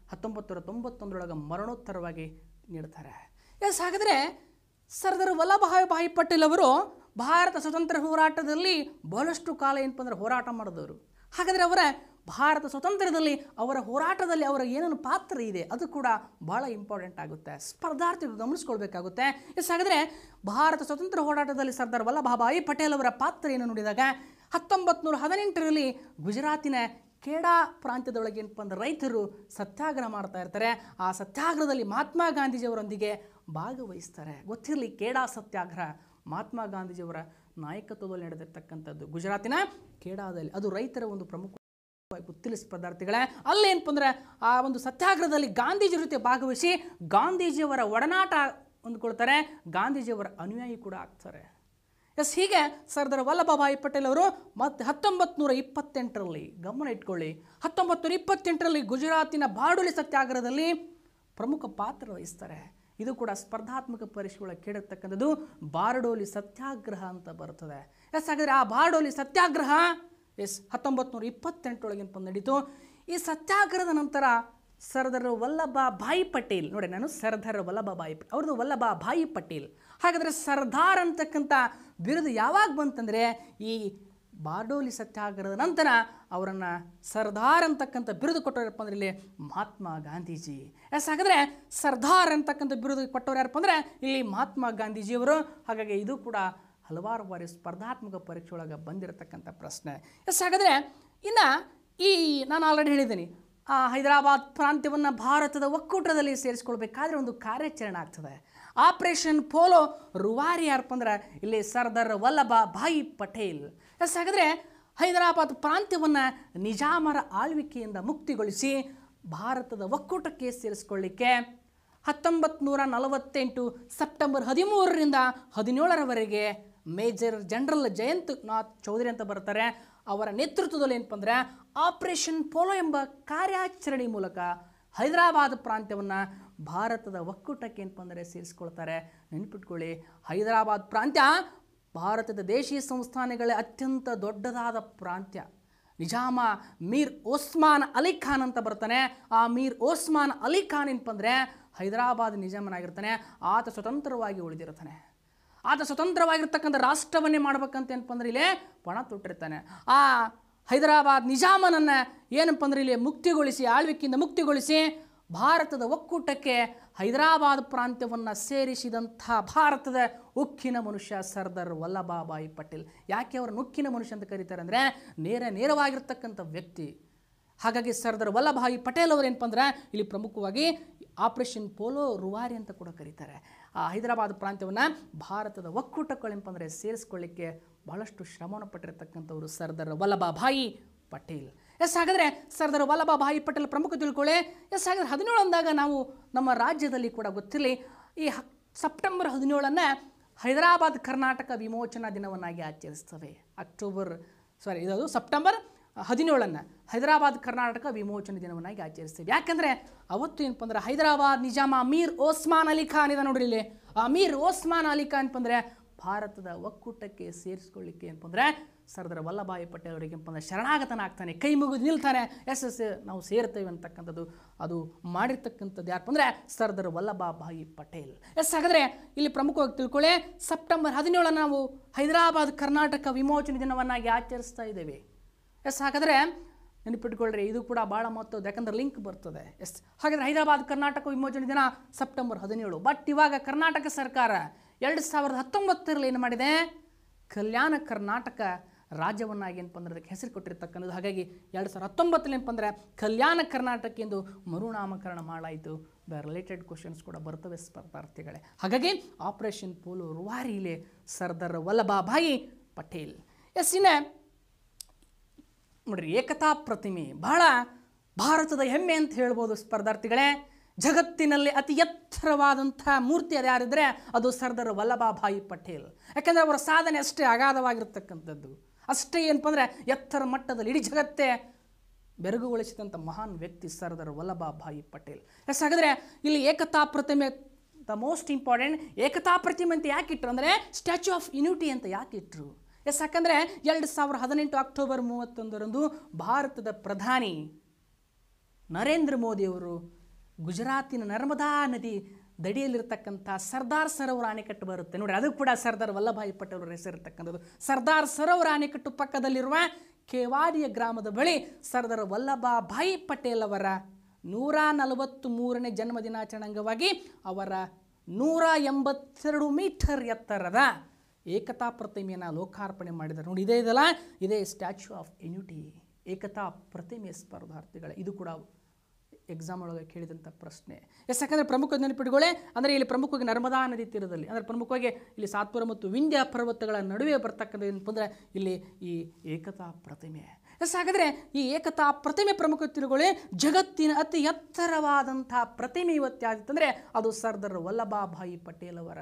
S1: ಹತ್ತೊಂಬತ್ತು ನೂರ ತೊಂಬತ್ತೊಂದರೊಳಗೆ ಮರಣೋತ್ತರವಾಗಿ ನೀಡ್ತಾರೆ ಎಸ್ ಹಾಗಾದರೆ ಸರ್ದಾರ್ ವಲ್ಲಭಾಯ್ ಭಾಯಿ ಪಟೇಲ್ ಅವರು ಭಾರತ ಸ್ವತಂತ್ರ ಹೋರಾಟದಲ್ಲಿ ಬಹಳಷ್ಟು ಕಾಲ ಏನಪ್ಪ ಅಂದ್ರೆ ಹೋರಾಟ ಮಾಡಿದವರು ಹಾಗಾದರೆ ಅವರ ಭಾರತ ಸ್ವತಂತ್ರದಲ್ಲಿ ಅವರ ಹೋರಾಟದಲ್ಲಿ ಅವರ ಏನೇನು ಪಾತ್ರ ಇದೆ ಅದು ಕೂಡ ಬಹಳ ಇಂಪಾರ್ಟೆಂಟ್ ಆಗುತ್ತೆ ಸ್ಪರ್ಧಾರ್ಥಿಗಳು ಗಮನಿಸ್ಕೊಳ್ಬೇಕಾಗುತ್ತೆ ಎಸ್ ಹಾಗಾದರೆ ಭಾರತ ಸ್ವತಂತ್ರ ಹೋರಾಟದಲ್ಲಿ ಸರ್ದಾರ್ ವಲ್ಲಭಾಯಿ ಪಟೇಲ್ ಅವರ ಪಾತ್ರ ಏನು ನೋಡಿದಾಗ ಹತ್ತೊಂಬತ್ತು ನೂರ ಹದಿನೆಂಟರಲ್ಲಿ ಗುಜರಾತಿನ ಕೇಡಾ ಪ್ರಾಂತ್ಯದೊಳಗೆ ಏನಪ್ಪ ಅಂದ್ರೆ ರೈತರು ಸತ್ಯಾಗ್ರಹ ಮಾಡ್ತಾ ಇರ್ತಾರೆ ಆ ಸತ್ಯಾಗ್ರಹದಲ್ಲಿ ಮಹಾತ್ಮ ಗಾಂಧೀಜಿಯವರೊಂದಿಗೆ ಭಾಗವಹಿಸ್ತಾರೆ ಗೊತ್ತಿರಲಿ ಕೇಡಾ ಸತ್ಯಾಗ್ರಹ ಮಹಾತ್ಮ ಗಾಂಧೀಜಿಯವರ ನಾಯಕತ್ವದಲ್ಲಿ ನಡೆದಿರ್ತಕ್ಕಂಥದ್ದು ಗುಜರಾತಿನ ಕೇಡಾದಲ್ಲಿ ಅದು ರೈತರ ಒಂದು ಪ್ರಮುಖ ಗೊತ್ತಿಲ್ಲ ಪದಾರ್ಥಗಳೇ ಅಲ್ಲೇನಪ್ಪ ಅಂದ್ರೆ ಆ ಒಂದು ಸತ್ಯಾಗ್ರಹದಲ್ಲಿ ಗಾಂಧೀಜಿ ಜೊತೆ ಭಾಗವಹಿಸಿ ಗಾಂಧೀಜಿಯವರ ಒಡನಾಟ ಹೊಂದ್ಕೊಳ್ತಾರೆ ಗಾಂಧೀಜಿಯವರ ಅನುಯಾಯಿ ಕೂಡ ಆಗ್ತಾರೆ ಎಸ್ ಹೀಗೆ ಸರ್ದಾರ್ ವಲ್ಲಭಭಾಯಿ ಪಟೇಲ್ ಅವರು ಮತ್ತೆ ಹತ್ತೊಂಬತ್ತು ನೂರ ಇಪ್ಪತ್ತೆಂಟರಲ್ಲಿ ಗಮನ ಇಟ್ಕೊಳ್ಳಿ ಹತ್ತೊಂಬತ್ತು ನೂರ ಇಪ್ಪತ್ತೆಂಟರಲ್ಲಿ ಗುಜರಾತಿನ ಬಾಡುಲಿ ಸತ್ಯಾಗ್ರಹದಲ್ಲಿ ಪ್ರಮುಖ ಪಾತ್ರ ವಹಿಸ್ತಾರೆ ಇದು ಕೂಡ ಸ್ಪರ್ಧಾತ್ಮಕ ಪರೀಕ್ಷೆಗಳ ಕೇಳಿರ್ತಕ್ಕಂಥದ್ದು ಬಾರಡೋಲಿ ಸತ್ಯಾಗ್ರಹ ಅಂತ ಬರ್ತದೆ ಎಸ್ ಹಾಗಾದರೆ ಆ ಬಾರಡೋಲಿ ಸತ್ಯಾಗ್ರಹ ಎಸ್ ಹತ್ತೊಂಬತ್ತು ನೂರ ಇಪ್ಪತ್ತೆಂಟರೊಳಗೆ ಏನಪ್ಪ ನಡೀತು ಈ ಸತ್ಯಾಗ್ರಹದ ನಂತರ ಸರ್ದಾರ್ ವಲ್ಲಭ ಭಾಯಿ ಪಟೇಲ್ ನೋಡಿ ನಾನು ಸರ್ದಾರ್ ವಲ್ಲಭ ಭಾಯಿ ಅವ್ರದ್ದು ವಲ್ಲಭ ಭಾಯಿ ಪಟೇಲ್ ಹಾಗಾದರೆ ಸರ್ದಾರ್ ಅಂತಕ್ಕಂಥ ಬಿರುದು ಯಾವಾಗ ಬಂತಂದರೆ ಈ ಬಾರ್ಡೋಲಿ ಸತ್ಯಾಗ್ರಹದ ನಂತರ ಅವರನ್ನು ಸರ್ದಾರ್ ಅಂತಕ್ಕಂಥ ಬಿರುದು ಕೊಟ್ಟವರಪ್ಪ ಅಂದ್ರೆ ಇಲ್ಲಿ ಮಹಾತ್ಮ ಗಾಂಧೀಜಿ ಎಸ್ ಹಾಗಾದರೆ ಸರ್ದಾರ್ ಅಂತಕ್ಕಂಥ ಬಿರುದು ಕೊಟ್ಟವ್ರು ಯಾರಪ್ಪ ಅಂದರೆ ಇಲ್ಲಿ ಮಹಾತ್ಮ ಗಾಂಧೀಜಿಯವರು ಹಾಗಾಗಿ ಇದು ಕೂಡ ಹಲವಾರು ಬಾರಿ ಸ್ಪರ್ಧಾತ್ಮಕ ಪರೀಕ್ಷೆ ಒಳಗೆ ಬಂದಿರತಕ್ಕಂಥ ಪ್ರಶ್ನೆ ಎಸ್ ಹಾಗಾದರೆ ಇನ್ನು ಈ ನಾನು ಆಲ್ರೆಡಿ ಹೇಳಿದ್ದೀನಿ ಆ ಹೈದರಾಬಾದ್ ಪ್ರಾಂತ್ಯವನ್ನು ಭಾರತದ ಒಕ್ಕೂಟದಲ್ಲಿ ಸೇರಿಸ್ಕೊಳ್ಬೇಕಾದ್ರೆ ಒಂದು ಕಾರ್ಯಾಚರಣೆ ಆಗ್ತದೆ ಆಪರೇಷನ್ ಪೋಲೋ ರುವಾರಿ ಯಾರಪ್ಪ ಅಂದ್ರೆ ಇಲ್ಲಿ ಸರ್ದಾರ್ ವಲ್ಲಭ ಭಾಯಿ ಪಟೇಲ್ ಎಸ್ ಹಾಗಾದರೆ ಹೈದರಾಬಾದ್ ಪ್ರಾಂತ್ಯವನ್ನು ನಿಜಾಮರ ಆಳ್ವಿಕೆಯಿಂದ ಮುಕ್ತಿಗೊಳಿಸಿ ಭಾರತದ ಒಕ್ಕೂಟಕ್ಕೆ ಸೇರಿಸ್ಕೊಳ್ಳಿಕ್ಕೆ ಹತ್ತೊಂಬತ್ತು ನೂರ ನಲವತ್ತೆಂಟು ಸೆಪ್ಟೆಂಬರ್ ಹದಿಮೂರರಿಂದ ಹದಿನೇಳರವರೆಗೆ ಮೇಜರ್ ಜನರಲ್ ಜಯಂತ್ ನಾಥ್ ಚೌಧರಿ ಅಂತ ಬರ್ತಾರೆ ಅವರ ನೇತೃತ್ವದಲ್ಲಿ ಏನಪ್ಪ ಅಂದರೆ ಆಪರೇಷನ್ ಪೋಲೋ ಎಂಬ ಕಾರ್ಯಾಚರಣೆ ಮೂಲಕ ಹೈದರಾಬಾದ್ ಪ್ರಾಂತ್ಯವನ್ನು ಭಾರತದ ಒಕ್ಕೂಟಕ್ಕೆ ಏನಪ್ಪ ಅಂದರೆ ಸೇರಿಸ್ಕೊಳ್ತಾರೆ ನೆನಪಿಟ್ಕೊಳ್ಳಿ ಹೈದರಾಬಾದ್ ಪ್ರಾಂತ್ಯ ಭಾರತದ ದೇಶೀಯ ಸಂಸ್ಥಾನಗಳೇ ಅತ್ಯಂತ ದೊಡ್ಡದಾದ ಪ್ರಾಂತ್ಯ ನಿಜಾಮ ಮೀರ್ ಓಸ್ಮಾನ್ ಅಲಿ ಖಾನ್ ಅಂತ ಬರ್ತಾನೆ ಆ ಮೀರ್ ಓಸ್ಮಾನ್ ಅಲಿ ಖಾನ್ ಏನಪ್ಪ ಅಂದರೆ ಹೈದರಾಬಾದ್ ನಿಜಾಮನಾಗಿರ್ತಾನೆ ಆತ ಸ್ವತಂತ್ರವಾಗಿ ಉಳಿದಿರ್ತಾನೆ ಆತ ಸ್ವತಂತ್ರವಾಗಿರ್ತಕ್ಕಂಥ ರಾಷ್ಟ್ರವನ್ನೇ ಮಾಡ್ಬೇಕಂತ ಏನಪ್ಪ ಅಂದ್ರೆ ಇಲ್ಲೇ ಪಣ ತೊಟ್ಟಿರ್ತಾನೆ ಆ ಹೈದರಾಬಾದ್ ನಿಜಾಮನನ್ನು ಏನಪ್ಪ ಅಂದ್ರೆ ಇಲ್ಲಿ ಮುಕ್ತಿಗೊಳಿಸಿ ಆಳ್ವಿಕೆಯಿಂದ ಮುಕ್ತಿಗೊಳಿಸಿ ಭಾರತದ ಒಕ್ಕೂಟಕ್ಕೆ ಹೈದರಾಬಾದ್ ಪ್ರಾಂತ್ಯವನ್ನು ಸೇರಿಸಿದಂಥ ಭಾರತದ ಉಕ್ಕಿನ ಮನುಷ್ಯ ಸರ್ದಾರ್ ವಲ್ಲಭಾಬಾಯಿ ಪಟೇಲ್ ಯಾಕೆ ಅವರನ್ನು ಉಕ್ಕಿನ ಮನುಷ್ಯ ಅಂತ ಕರೀತಾರೆ ಅಂದರೆ ನೇರ ನೇರವಾಗಿರ್ತಕ್ಕಂಥ ವ್ಯಕ್ತಿ ಹಾಗಾಗಿ ಸರ್ದಾರ್ ವಲ್ಲಭಾಯಿ ಪಟೇಲ್ ಅವರು ಏನಪ್ಪ ಅಂದ್ರೆ ಇಲ್ಲಿ ಪ್ರಮುಖವಾಗಿ ಆಪರೇಷನ್ ಪೋಲೋ ರುವಾರಿ ಅಂತ ಕೂಡ ಕರೀತಾರೆ ಆ ಹೈದರಾಬಾದ್ ಪ್ರಾಂತ್ಯವನ್ನು ಭಾರತದ ಒಕ್ಕೂಟಗಳೇನಪ್ಪ ಅಂದರೆ ಸೇರಿಸ್ಕೊಳ್ಳಿಕ್ಕೆ ಬಹಳಷ್ಟು ಶ್ರಮವನ್ನು ಪಟ್ಟಿರ್ತಕ್ಕಂಥವ್ರು ಸರ್ದಾರ್ ವಲ್ಲಭಾಯಿ ಪಟೇಲ್ ಎಸ್ ಹಾಗಾದರೆ ಸರ್ದಾರ್ ವಲ್ಲಭಾಯಿ ಪಟೇಲ್ ಪ್ರಮುಖ ತಿಳ್ಕೊಳ್ಳಿ ಎಸ್ ಹಾಗಾದರೆ ಹದಿನೇಳು ಅಂದಾಗ ನಾವು ನಮ್ಮ ರಾಜ್ಯದಲ್ಲಿ ಕೂಡ ಗೊತ್ತಿರಲಿ ಈ ಹ ಸೆಪ್ಟೆಂಬರ್ ಹದಿನೇಳನ್ನು ಹೈದರಾಬಾದ್ ಕರ್ನಾಟಕ ವಿಮೋಚನಾ ದಿನವನ್ನಾಗಿ ಆಚರಿಸ್ತವೆ ಅಕ್ಟೋಬರ್ ಸಾರಿ ಇದು ಸೆಪ್ಟೆಂಬರ್ ಹದಿನೇಳನ್ನು ಹೈದರಾಬಾದ್ ಕರ್ನಾಟಕ ವಿಮೋಚನೆ ದಿನವನ್ನಾಗಿ ಆಚರಿಸ್ತೀವಿ ಯಾಕಂದರೆ ಅವತ್ತು ಏನಪ್ಪ ಅಂದ್ರೆ ಹೈದರಾಬಾದ್ ನಿಜಾಮ ಅಮೀರ್ ಓಸ್ಮಾನ್ ಅಲಿ ಖಾನ್ ಇದೆ ನೋಡ್ರಿ ಇಲ್ಲಿ ಆ ಅಮೀರ್ ಓಸ್ಮಾನ್ ಅಲಿ ಖಾನ್ ಅಂತಂದರೆ ಭಾರತದ ಒಕ್ಕೂಟಕ್ಕೆ ಸೇರಿಸ್ಕೊಳ್ಳಿಕ್ಕೆ ಏನಪ್ಪ ಅಂದರೆ ಸರ್ದಾರ್ ವಲ್ಲಭಾಯಿ ಪಟೇಲ್ ಅವರಿಗೆ ಏನಪ್ಪ ಅಂದರೆ ಶರಣಾಗತನಾಗ್ತಾನೆ ಕೈ ಮುಗಿದು ನಿಲ್ತಾನೆ ಎಸ್ ಎಸ್ ನಾವು ಸೇರ್ತೇವೆ ಅಂತಕ್ಕಂಥದ್ದು ಅದು ಮಾಡಿರ್ತಕ್ಕಂಥದ್ದು ಯಾರಪ್ಪ ಅಂದರೆ ಸರ್ದಾರ್ ವಲ್ಲಭಾಯಿ ಪಟೇಲ್ ಎಸ್ ಹಾಗಾದರೆ ಇಲ್ಲಿ ಪ್ರಮುಖವಾಗಿ ತಿಳ್ಕೊಳ್ಳಿ ಸೆಪ್ಟೆಂಬರ್ ಹದಿನೇಳು ನಾವು ಹೈದರಾಬಾದ್ ಕರ್ನಾಟಕ ವಿಮೋಚನೆ ದಿನವನ್ನಾಗಿ ಆಚರಿಸ್ತಾ ಇದ್ದೇವೆ ಎಸ್ ಹಾಗಾದರೆ ನೆನಪಿಟ್ಕೊಳ್ರಿ ಇದು ಕೂಡ ಭಾಳ ಮಹತ್ವದ ಯಾಕಂದ್ರೆ ಲಿಂಕ್ ಬರ್ತದೆ ಎಸ್ ಹಾಗಾದರೆ ಹೈದರಾಬಾದ್ ಕರ್ನಾಟಕ ವಿಮೋಚನೆ ದಿನ ಸೆಪ್ಟೆಂಬರ್ ಹದಿನೇಳು ಬಟ್ ಇವಾಗ ಕರ್ನಾಟಕ ಸರ್ಕಾರ ಎರಡು ಸಾವಿರದ ಹತ್ತೊಂಬತ್ತರಲ್ಲಿ ಏನು ಮಾಡಿದೆ ಕಲ್ಯಾಣ ಕರ್ನಾಟಕ ರಾಜ್ಯವನ್ನಾಗಿ ಏನಪ್ಪ ಅಂದ್ರೆ ಅದಕ್ಕೆ ಹೆಸರು ಕೊಟ್ಟಿರ್ತಕ್ಕಂಥದ್ದು ಹಾಗಾಗಿ ಎರಡು ಸಾವಿರದ ಹತ್ತೊಂಬತ್ತರಲ್ಲಿ ಏನಪ್ಪ ಅಂದರೆ ಕಲ್ಯಾಣ ಕರ್ನಾಟಕ ಎಂದು ಮರುನಾಮಕರಣ ಮಾಡಲಾಯಿತು ದ ರಿಲೇಟೆಡ್ ಕ್ವಶನ್ಸ್ ಕೂಡ ಬರ್ತವೆ ಸ್ಪರ್ಧಾರ್ಥಿಗಳೇ ಹಾಗಾಗಿ ಆಪರೇಷನ್ ಪೋಲೋ ರುವಾರಿಲೆ ಸರ್ದಾರ್ ವಲ್ಲಭಾಯಿ ಪಟೇಲ್ ಎಸ್ ಇನ್ನು ನೋಡ್ರಿ ಏಕತಾ ಪ್ರತಿಮೆ ಬಹಳ ಭಾರತದ ಹೆಮ್ಮೆ ಅಂತ ಹೇಳ್ಬೋದು ಸ್ಪರ್ಧಾರ್ಥಿಗಳೇ ಜಗತ್ತಿನಲ್ಲಿ ಅತಿ ಎತ್ತರವಾದಂಥ ಮೂರ್ತಿ ಅದು ಯಾರಿದ್ರೆ ಅದು ಸರ್ದಾರ್ ವಲ್ಲಭಾಭಾಯಿ ಪಟೇಲ್ ಯಾಕಂದರೆ ಅವರ ಸಾಧನೆ ಅಷ್ಟೇ ಅಗಾಧವಾಗಿರ್ತಕ್ಕಂಥದ್ದು ಅಷ್ಟೇ ಏನಪ್ಪ ಅಂದರೆ ಎತ್ತರ ಮಟ್ಟದಲ್ಲಿ ಇಡೀ ಜಗತ್ತೇ ಬೆರಗುಗೊಳಿಸಿದಂಥ ಮಹಾನ್ ವ್ಯಕ್ತಿ ಸರ್ದಾರ್ ವಲ್ಲಭಾಭಾಯಿ ಪಟೇಲ್ ಎಸ್ ಹಾಗಾದರೆ ಇಲ್ಲಿ ಏಕತಾ ಪ್ರತಿಮೆ ದ ಮೋಸ್ಟ್ ಇಂಪಾರ್ಟೆಂಟ್ ಏಕತಾ ಪ್ರತಿಮೆ ಅಂತ ಯಾಕೆ ಇಟ್ಟರು ಅಂದರೆ ಸ್ಟ್ಯಾಚ್ಯೂ ಆಫ್ ಯುನಿಟಿ ಅಂತ ಯಾಕೆ ಇಟ್ಟರು ಎಸ್ ಯಾಕಂದರೆ ಎರಡು ಸಾವಿರದ ಹದಿನೆಂಟು ಅಕ್ಟೋಬರ್ ಮೂವತ್ತೊಂದರಂದು ಭಾರತದ ಪ್ರಧಾನಿ ನರೇಂದ್ರ ಮೋದಿಯವರು ಗುಜರಾತಿನ ನರ್ಮದಾ ನದಿ ದಡಿಯಲ್ಲಿರ್ತಕ್ಕಂಥ ಸರ್ದಾರ್ ಸರೋವರ ಅಣೆಕಟ್ಟು ಬರುತ್ತೆ ನೋಡಿ ಅದು ಕೂಡ ಸರ್ದಾರ್ ವಲ್ಲಭಾಯಿ ಪಟೇಲ್ ಅವರ ಹೆಸರಿರ್ತಕ್ಕಂಥದ್ದು ಸರ್ದಾರ್ ಸರೋವರ ಅಣೆಕಟ್ಟು ಪಕ್ಕದಲ್ಲಿರುವ ಕೇವಾಡಿಯ ಗ್ರಾಮದ ಬಳಿ ಸರ್ದಾರ್ ವಲ್ಲಭಭಾಯಿ ಪಟೇಲ್ ಅವರ ನೂರ ನಲವತ್ತು ಮೂರನೇ ಜನ್ಮ ದಿನಾಚರಣೆ ಅಂಗವಾಗಿ ಅವರ ನೂರ ಎಂಬತ್ತೆರಡು ಮೀಟರ್ ಎತ್ತರದ ಏಕತಾ ಪ್ರತಿಮೆಯನ್ನು ಲೋಕಾರ್ಪಣೆ ಮಾಡಿದ್ದಾರೆ ನೋಡಿ ಇದೇ ಇದಲ್ಲ ಇದೇ ಸ್ಟ್ಯಾಚ್ಯೂ ಆಫ್ ಯುನಿಟಿ ಏಕತಾ ಪ್ರತಿಮೆ ಸ್ಪರ್ಧಾರ್ಥಿಗಳ ಇದು ಕೂಡ ಎಕ್ಸಾಮ್ ಒಳಗೆ ಕೇಳಿದಂಥ ಪ್ರಶ್ನೆ ಎಸ್ ಯಾಕಂದರೆ ಪ್ರಮುಖ ನೆನಪಿಟ್ಕೊಳ್ಳೆ ಅಂದರೆ ಇಲ್ಲಿ ಪ್ರಮುಖವಾಗಿ ನರ್ಮದಾ ನದಿ ತೀರದಲ್ಲಿ ಅಂದರೆ ಪ್ರಮುಖವಾಗಿ ಇಲ್ಲಿ ಸಾತ್ಪುರ ಮತ್ತು ವಿಂಧ್ಯ ಪರ್ವತಗಳ ನಡುವೆ ಬರ್ತಕ್ಕಂಥ ಏನಪ್ಪ ಅಂದರೆ ಇಲ್ಲಿ ಈ ಏಕತಾ ಪ್ರತಿಮೆ ಎಸ್ ಹಾಗಾದರೆ ಈ ಏಕತಾ ಪ್ರತಿಮೆ ಪ್ರಮುಖ ತಿರುಗಳೇ ಜಗತ್ತಿನ ಅತಿ ಎತ್ತರವಾದಂಥ ಪ್ರತಿಮೆ ಇವತ್ತು ಯಾವುದಿತ್ತಂದರೆ ಅದು ಸರ್ದಾರ್ ವಲ್ಲಭಾಭಾಯಿ ಪಟೇಲ್ ಅವರ